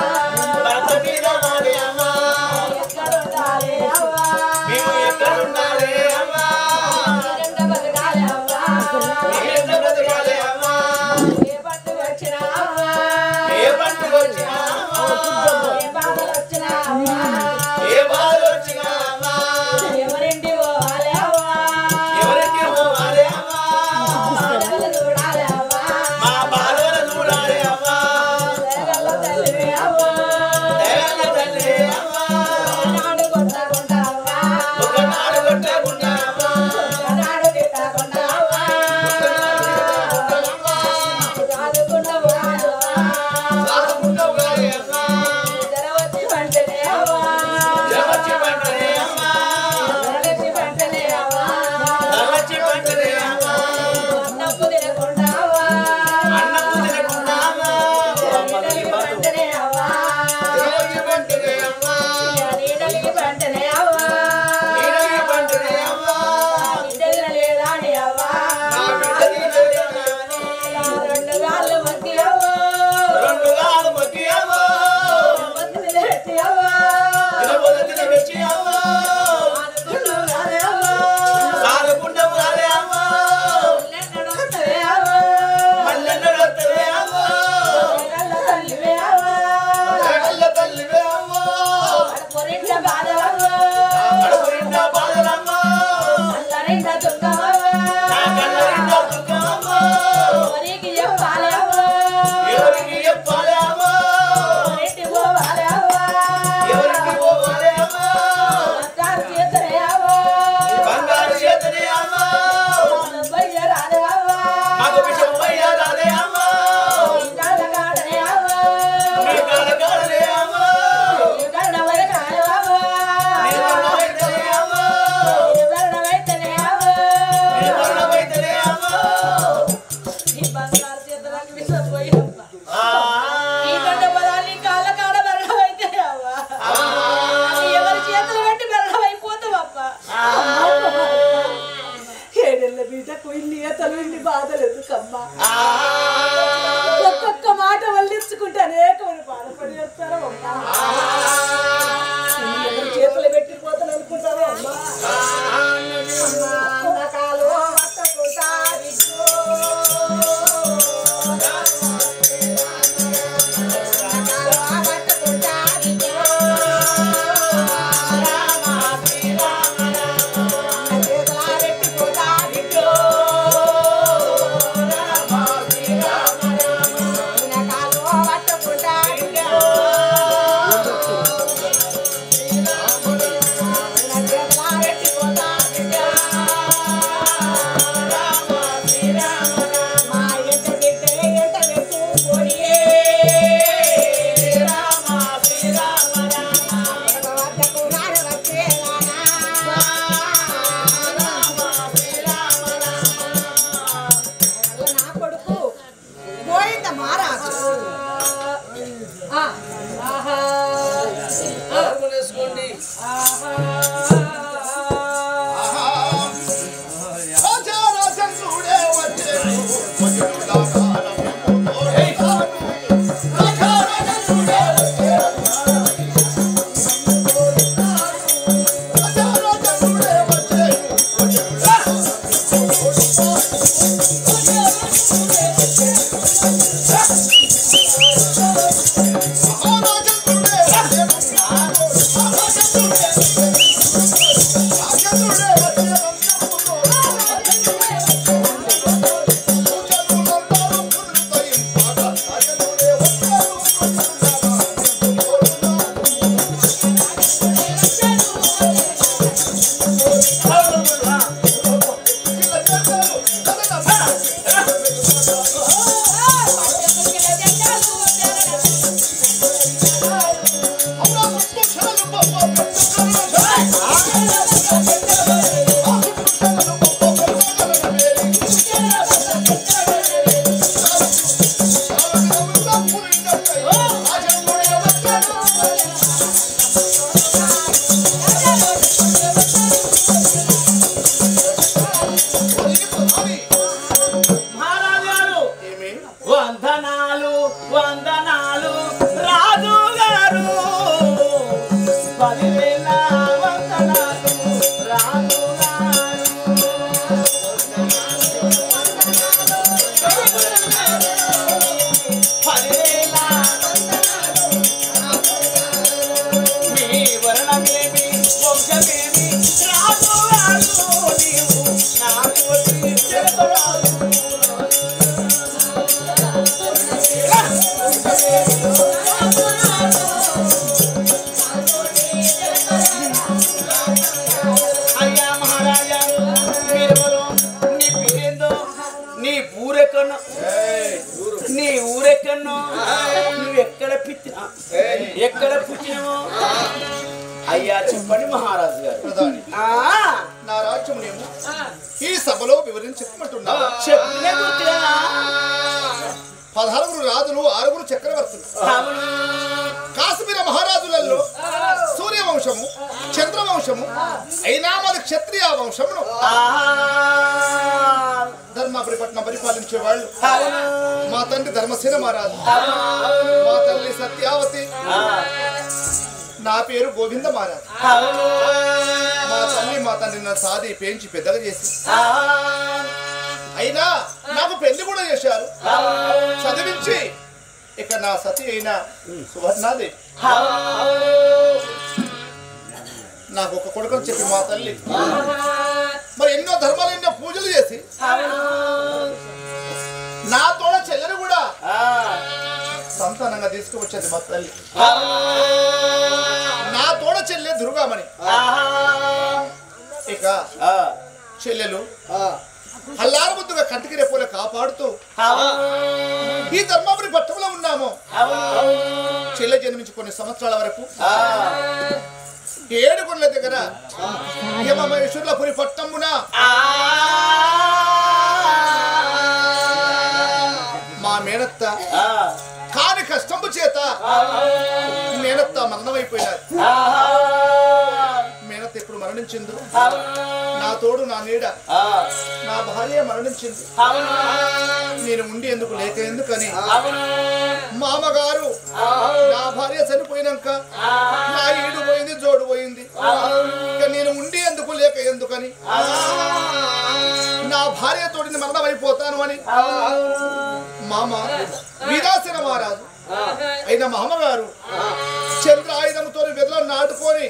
వేసుకోండి రాజా రాజన్నుడే వచ్చెను, వజ్రుల కాలముతో తాను. రాజా రాజన్నుడే వచ్చెను, రాజా రాజన్నుడే వచ్చెను, వజ్రుల కాలముతో మహారాజన్నుడే వచ్చెను, మహారాజన్నుడే రాజన్నుడే వచ్చెను, మహారాజు గారు వందనాలు వందనాలు రాజు గారు పదివేల వందనాలు రాజు గారు పదివేల మీ వర్ణమేమి వంశమేమి రాజు గారు నీవు నాకు వచ్చి చెప్పరాదు అయ్యా మహారాజా మీరెవరు నీ పేరేందో నీ ఊరెక్కడో నీ ఊరెక్కడో నువ్వు ఎక్కడ పుట్టినా ఎక్కడ పుట్టినవో అయ్యా చెప్పండి మహారాజు గారు ప్రధాని ఆ, నా రాజ్యం నేను ఈ సభలో వివరించి చెప్పమంటున్నా చెప్పినే గుర్తుగా పదహారుగురు రాజులు ఆరుగురు చక్రవర్తులు అవును కాశ్మీర మహారాజులలో సూర్యవంశము చంద్రవంశము అయినా మాది క్షత్రియ వంశమును ఆహా. ధర్మాపురి పట్నం పరిపాలించే వాళ్ళు అవును మా తండ్రి ధర్మసేన మహారాజు మా తల్లి సత్యావతి నా పేరు గోవింద మహారాజు అవును మా తల్లి మా తండ్రి నా సాది పెంచి పెద్దగా చేసి ఆహా. అయినా నాకు పెళ్లి కూడా చేశారు చదివించి ఇక నా సతి అయిన సువర్ణాదేవి నాకు ఒక కొడుకుని చెప్పి మా తల్లి మరి ఎన్నో ధర్మాలు ఎన్నో పూజలు చేసి నా తోడ చెల్లెలు కూడా సంతానంగా తీసుకువచ్చేది మా తల్లి నా తోడ చెల్లె దుర్గామణి ఇక చెల్లెలు అల్లారు ముద్దుగా కంటికి రేపోలే కాపాడుతూ ఈ ధర్మాపురి పట్టణంలో ఉన్నాము చెల్లె జన్మించి కొన్ని సంవత్సరాల వరకు ఏడు కొండల దగ్గర యమమహేశ్వరులపురి పట్టణమున మా మేనత్త కాని కష్టము చేత మేనత్త మరణమైపోయినారు మేనత్త ఎప్పుడు మరణించింది నా తోడు నా నీడ నా భార్య మరణించింది నేను ఉండి ఎందుకు లేక ఎందుకని మామగారు నా భార్య చనిపోయినాక నా ఈడు పోయింది జోడు పోయింది ఇక నేను ఉండి ఎందుకు లేక ఎందుకని నా భార్య తోడిని మరణం అయిపోతాను అని మామ వీరాసన మహారాజు అయిన మామగారు చంద్ర ఆయుధంతో వెదలో నాటుకొని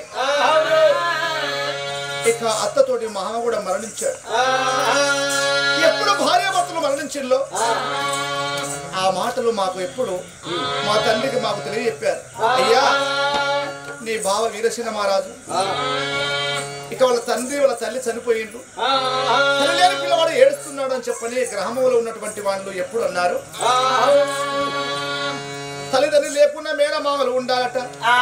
ఇక అత్తతోటి మామ కూడా మరణించాడు ఎప్పుడు భార్యాభర్తలు మరణించిందో ఆ మాటలు మాకు ఎప్పుడు మా తండ్రికి మాకు తెలియజెప్పారు అయ్యా నీ బావ వీరసేన మహారాజు ఇక వాళ్ళ తండ్రి వాళ్ళ తల్లి చనిపోయిండు తల్లిలేని పిల్లవాడు ఏడుస్తున్నాడు అని చెప్పని గ్రామంలో ఉన్నటువంటి వాళ్ళు ఎప్పుడు అన్నారు తల్లిదండ్రులు లేకుండా మేనమామలు ఉండాలట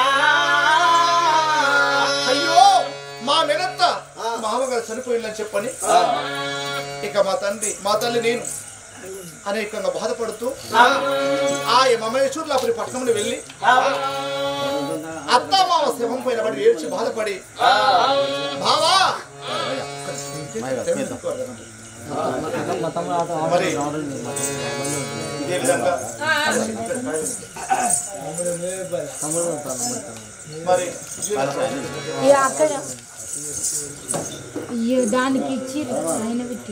అయ్యో మా మెనత్త మామగారు చనిపోయిందని చెప్పని ఇక మా తండ్రి మా తల్లి నేను అనేకంగా బాధపడుతూ ఆ మమేశ్వరులు అప్పుడు పట్టణంలో వెళ్ళి అత్త మామ శవం పైన పడి ఏడ్చి బాధపడి బావా మరి ఇదే విధంగా మరి దానికి ఇచ్చి ఆయన పెట్టి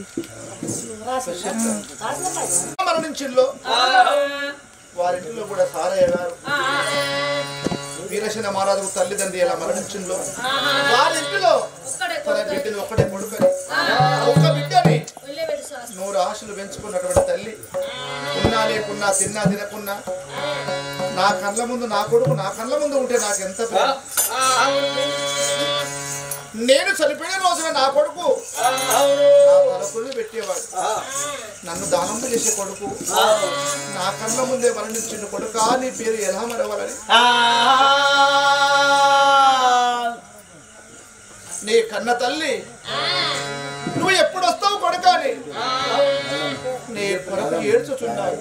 మరణించిల్లో వారింటిలో కూడా సారయ్య గారు వీరసేన మహారాజు తల్లిదండ్రి ఎలా మరణించిందో వారింటిలో తన బిడ్డని ఒక్కడే కొడుకని ఒక్క బిడ్డని నూరు ఆశలు పెంచుకున్నటువంటి తల్లి ఉన్నా లేకున్నా తిన్నా తినకున్నా నా కళ్ళ ముందు నా కొడుకు నా కళ్ళ ముందు ఉంటే నాకు ఎంత ప్రేమ. నేను చనిపోయిన రోజున నా కొడుకు నా తలపుల్ని పెట్టేవాడు నన్ను దానం చేసే కొడుకు నా కళ్ళ ముందే మరణించిన కొడుక నీ పేరు ఎలా మరవాలని నీ కన్న తల్లి నువ్వు ఎప్పుడు వస్తావు కొడుక అని నీ కొడుకు ఏడ్చుచున్నావు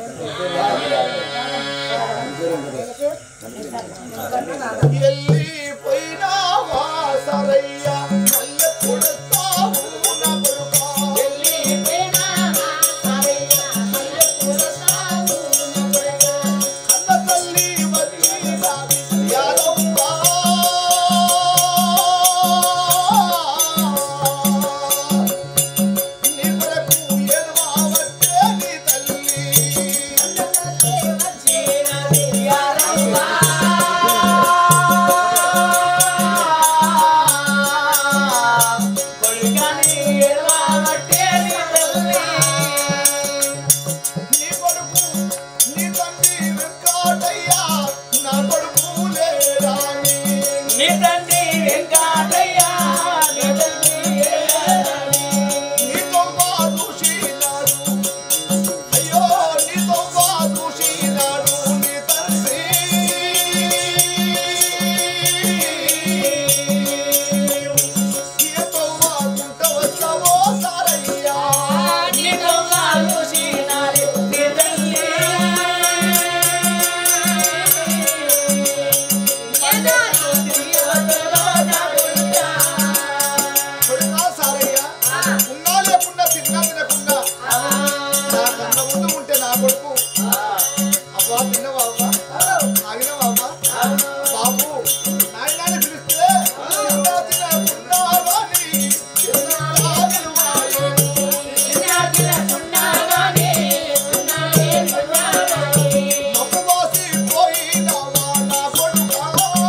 వెళ్ళిపోయినావా సరయ్య మళ్ళీ పుడతావు నా కొడుకా కన్న తల్లి వచ్చినాది యాదవ్వా. నీ కొరకు ఏడవవట్టే నీ తల్లి. నీ కొడుకు నీ తండ్రి వెంకటయ్య నా కొడుకు లేరాని. నీ తండ్రి వెంకటయ్య నీ తండ్రి ఏలని. నీతో దూషినాడు అయ్యో నీతో దూషినాడు నీ తండ్రి నీతో వాకుంట వస్తావో సారయ్యా నీతో ఆలోచినాలి నీ తల్లి. కొడుకా సారయ్యా ఉన్నా లేకున్నా తిన్నా తినకుండా నా కన్న ముందు ఉంటే నా కొడుకు అబ్బా తిన్నవా అవ్వా ఆగినవా అవ్వా బాబు నాయనాన్ని పిలిస్తే తిన్నా తినకుండా వాని తిన్నా నిలువాయే. మక్కువాసి పోయినావా నా కొడుకా?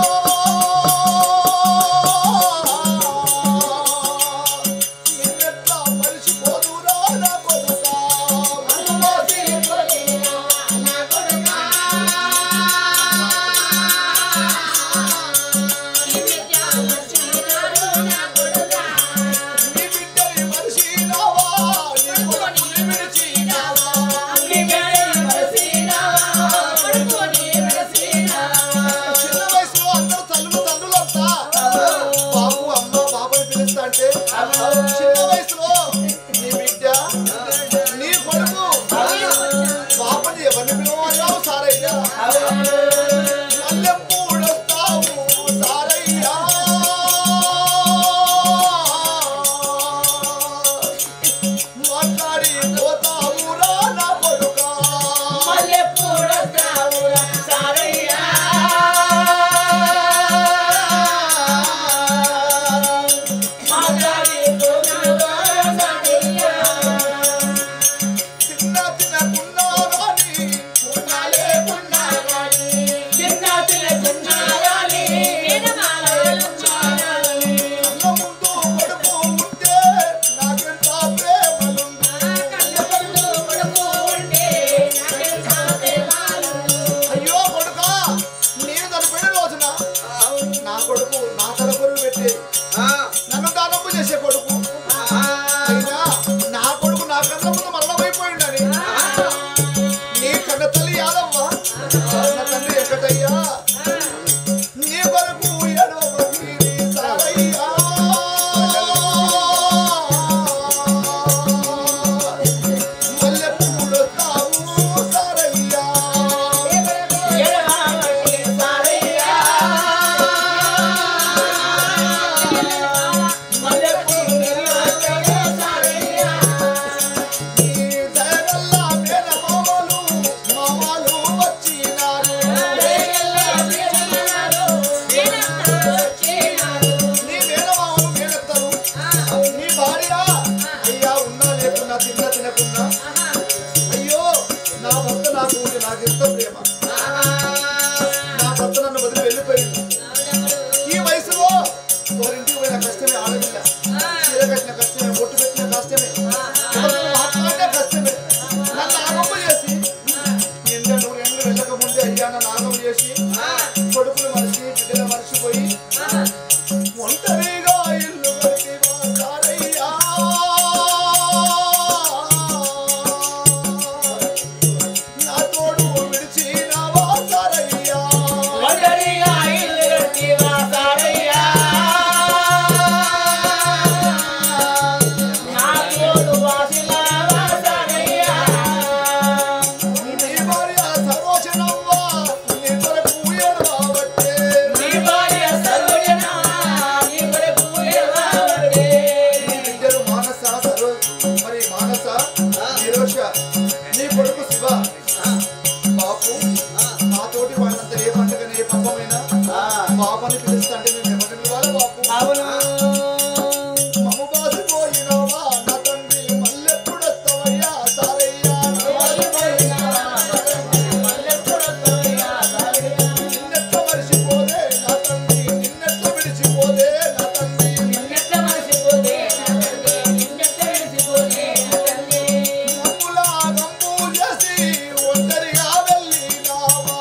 నిన్నెట్లా మరిచిపోదురా నా కొడుకా? మక్కువాసి పోయినావా నా కొడుకా? పాపని పిలుస్తా అంటే మేము ఎవరిని పిలవాలి బాపు అవును మమ్మ బాసిపోయినావా నా తండ్రి మళ్ళెప్పుడు వస్తావయ్యా సారయ్యా నిన్నెట్ల మరిచిపోదే నా తండ్రి నిన్నెట్ల విడిచిపోదే నా తండ్రి నమ్ములా గమ్ము చేసి ఒంటరిగా వెళ్ళినావా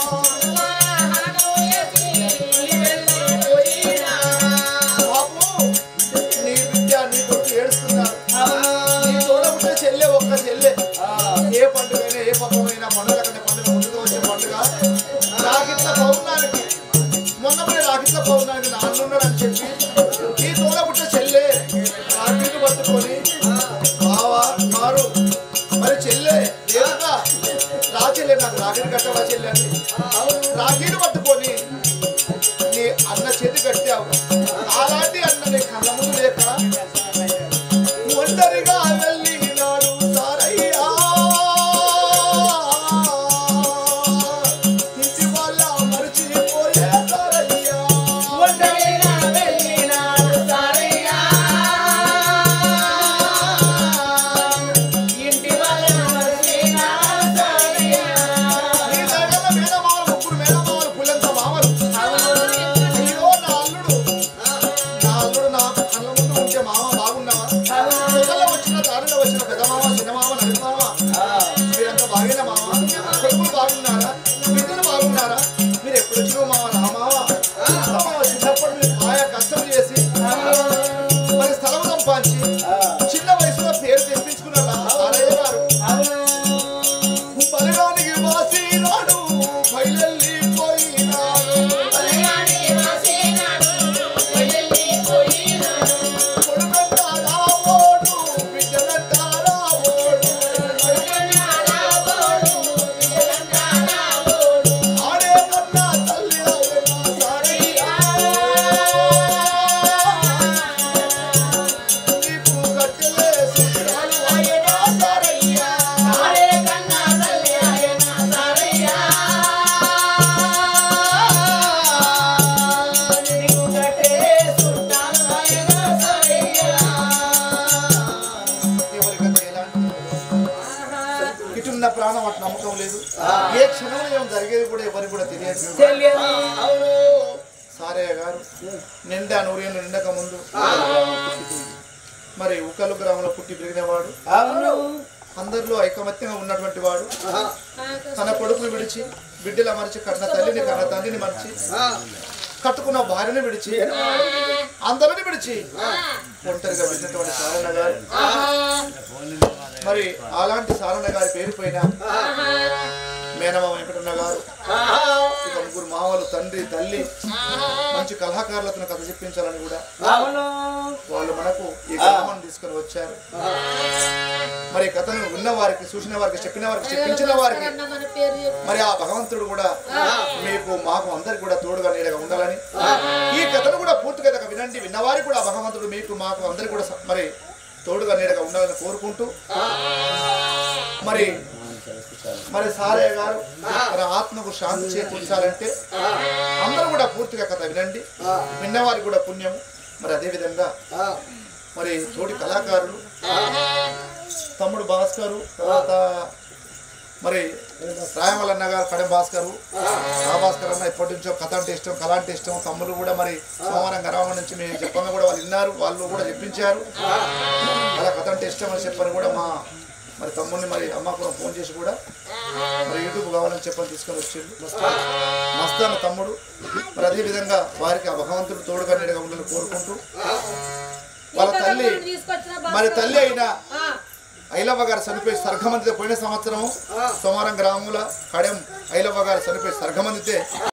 బాపు నీ బిడ్డ నీ కొడుకు ఏడుస్తున్నారు నీ తోడ ఉంటే చెల్లె ఒక్క చెల్లె ఏ పండుగైనా ఏ పక్కమైనా పండుగ కంటే పండుగ ముందుగా వచ్చే పండుగ రాకిట్ల పౌర్ణానికి మొన్న పోయి రాకిట్ల పౌర్ణానికి నాన్నున్నాడు అని చెప్పి నీ తోడ పుట్టే చెల్లె రాకెట్ పట్టుకొని బావా మారు మరి చెల్లె ఏమన్నా రా చెల్లె నాకు రాకెట్ కట్టవా చెల్లె అని రాకెట్ పట్టుకొని నీ అన్న చేతి కట్టావు అలాంటి అన్న నీ కళ్ళ ముందు లేక ఒంటరిగా వెళ్ళినాడు సారయ్యా ఇంటి వాళ్ళ మరిచిపోయే సారయ్యా నీ దగ్గర మేనమామలు ముగ్గురు మేనమామలు పుల్లెంత మామలు అయ్యో నా అల్లుడు నా అల్లుడు నా కళ్ళ ముందు ఉంటే మామ బాగున్నావా పొగలో వచ్చిన దారిలో వచ్చిన పెద్ద మామ చిన్న మామ నడి మామ మీరంతా బాగేనా మామ కొడుకులు బాగున్నారా బిడ్డలు బాగున్నారా మీరు ఎప్పుడు వచ్చిన మామ నా మామ నా మామ చిన్నప్పుడు మీరు ఆయా కష్టం చేసి మరి స్థలం సంపాదించి చిన్న వయసులో పేరు తెప్పించుకున్నారా ఆరయ్య గారు బలిరానికి వాసినాడు బయలుపోయినాడు కొడుకంటారా ఓడు బిడ్డలంటారా ఓడు ఆడే కన్నా తల్లి ఆయన సారయ్యా నీకు కట్టెలే సుఖాలు ఆయన సారయ్యా ఎవరికైనా ఎలాంటి ఇటున్న ప్రాణం అట్లా నమ్మకం లేదు ఏ క్షణంలో ఏం జరిగేది కూడా ఎవరికి కూడా తెలియదు సారయ్య గారు నిండా నూరేళ్ళు నిండక ముందు మరి ఉకలు గ్రామంలో పుట్టి పెరిగినవాడు అందరిలో ఐకమత్యంగా ఉన్నటువంటి వాడు తన కొడుకుని విడిచి బిడ్డల మరిచి కన్న తల్లిని కన్న తండ్రిని మరిచి కట్టుకున్న భార్యని విడిచి అందరిని విడిచి ఒంటరిగా వెళ్ళినటువంటి సారణ గారు మరి అలాంటి సారణ గారి పేరు పైన మేనమామ వెంకటన్న గారు ఇక ముగ్గురు మామలు తండ్రి తల్లి మంచి కళాకారులతో కథ చెప్పించాలని కూడా వాళ్ళు మనకు ఈ గ్రామాన్ని తీసుకొని వచ్చారు మరి ఈ కథను విన్న వారికి చూసిన వారికి చెప్పిన వారికి చెప్పించిన వారికి మన పేరు చెప్పు. మరి ఆ భగవంతుడు కూడా మీకు మాకు అందరికి కూడా తోడుగా నీడగా ఉండాలని ఈ కథను కూడా పూర్తిగా ఇక వినండి విన్నవారికి కూడా ఆ భగవంతుడు మీకు మాకు అందరికి కూడా స- మరి తోడుగా నీడగా ఉండాలని కోరుకుంటూ మరి మరి సారయ్య గారు తన ఆత్మకు శాంతి చేకూర్చాలంటే అందరూ కూడా పూర్తిగా కథ వినండి విన్నవారికి కూడా పుణ్యం మరి అదే విధంగా మరి తోటి కళాకారులు తమ్ముడు భాస్కరు తర్వాత మరి రాయమలన్న గారు కడెం భాస్కరు ఆ భాస్కర్ అన్న ఎప్పటి నుంచో కథ అంటే ఇష్టం కళ అంటే ఇష్టం తమ్ముడు కూడా మరి సోమవారం గ్రామం నుంచి మేము చెప్పంగా కూడా వాళ్ళు విన్నారు వాళ్ళు కూడా చెప్పించారు అలా కథ అంటే ఇష్టం అని చెప్పని కూడా మా మరి తమ్ముడిని మరి అమ్మకు ఫోన్ చేసి కూడా మరి యూట్యూబ్ కావాలని చెప్పని తీసుకొని వచ్చిండు మస్తాన తమ్ముడు మరి అదే విధంగా వారికి ఆ భగవంతుడు తోడుగా నీడగా ఉండాలని కోరుకుంటూ వాళ్ళ ఇంకా తల్లి తమ్ముడిని తీసుకొచ్చిన మరి బాబు. తల్లి అయిన ఆ, ఐలవ్వ గారు చనిపోయి సర్గమందితే పోయిన సంవత్సరం సోమవారం గ్రామంలో కడెం ఐలవ్వ గారు చనిపోయి సర్గమందితే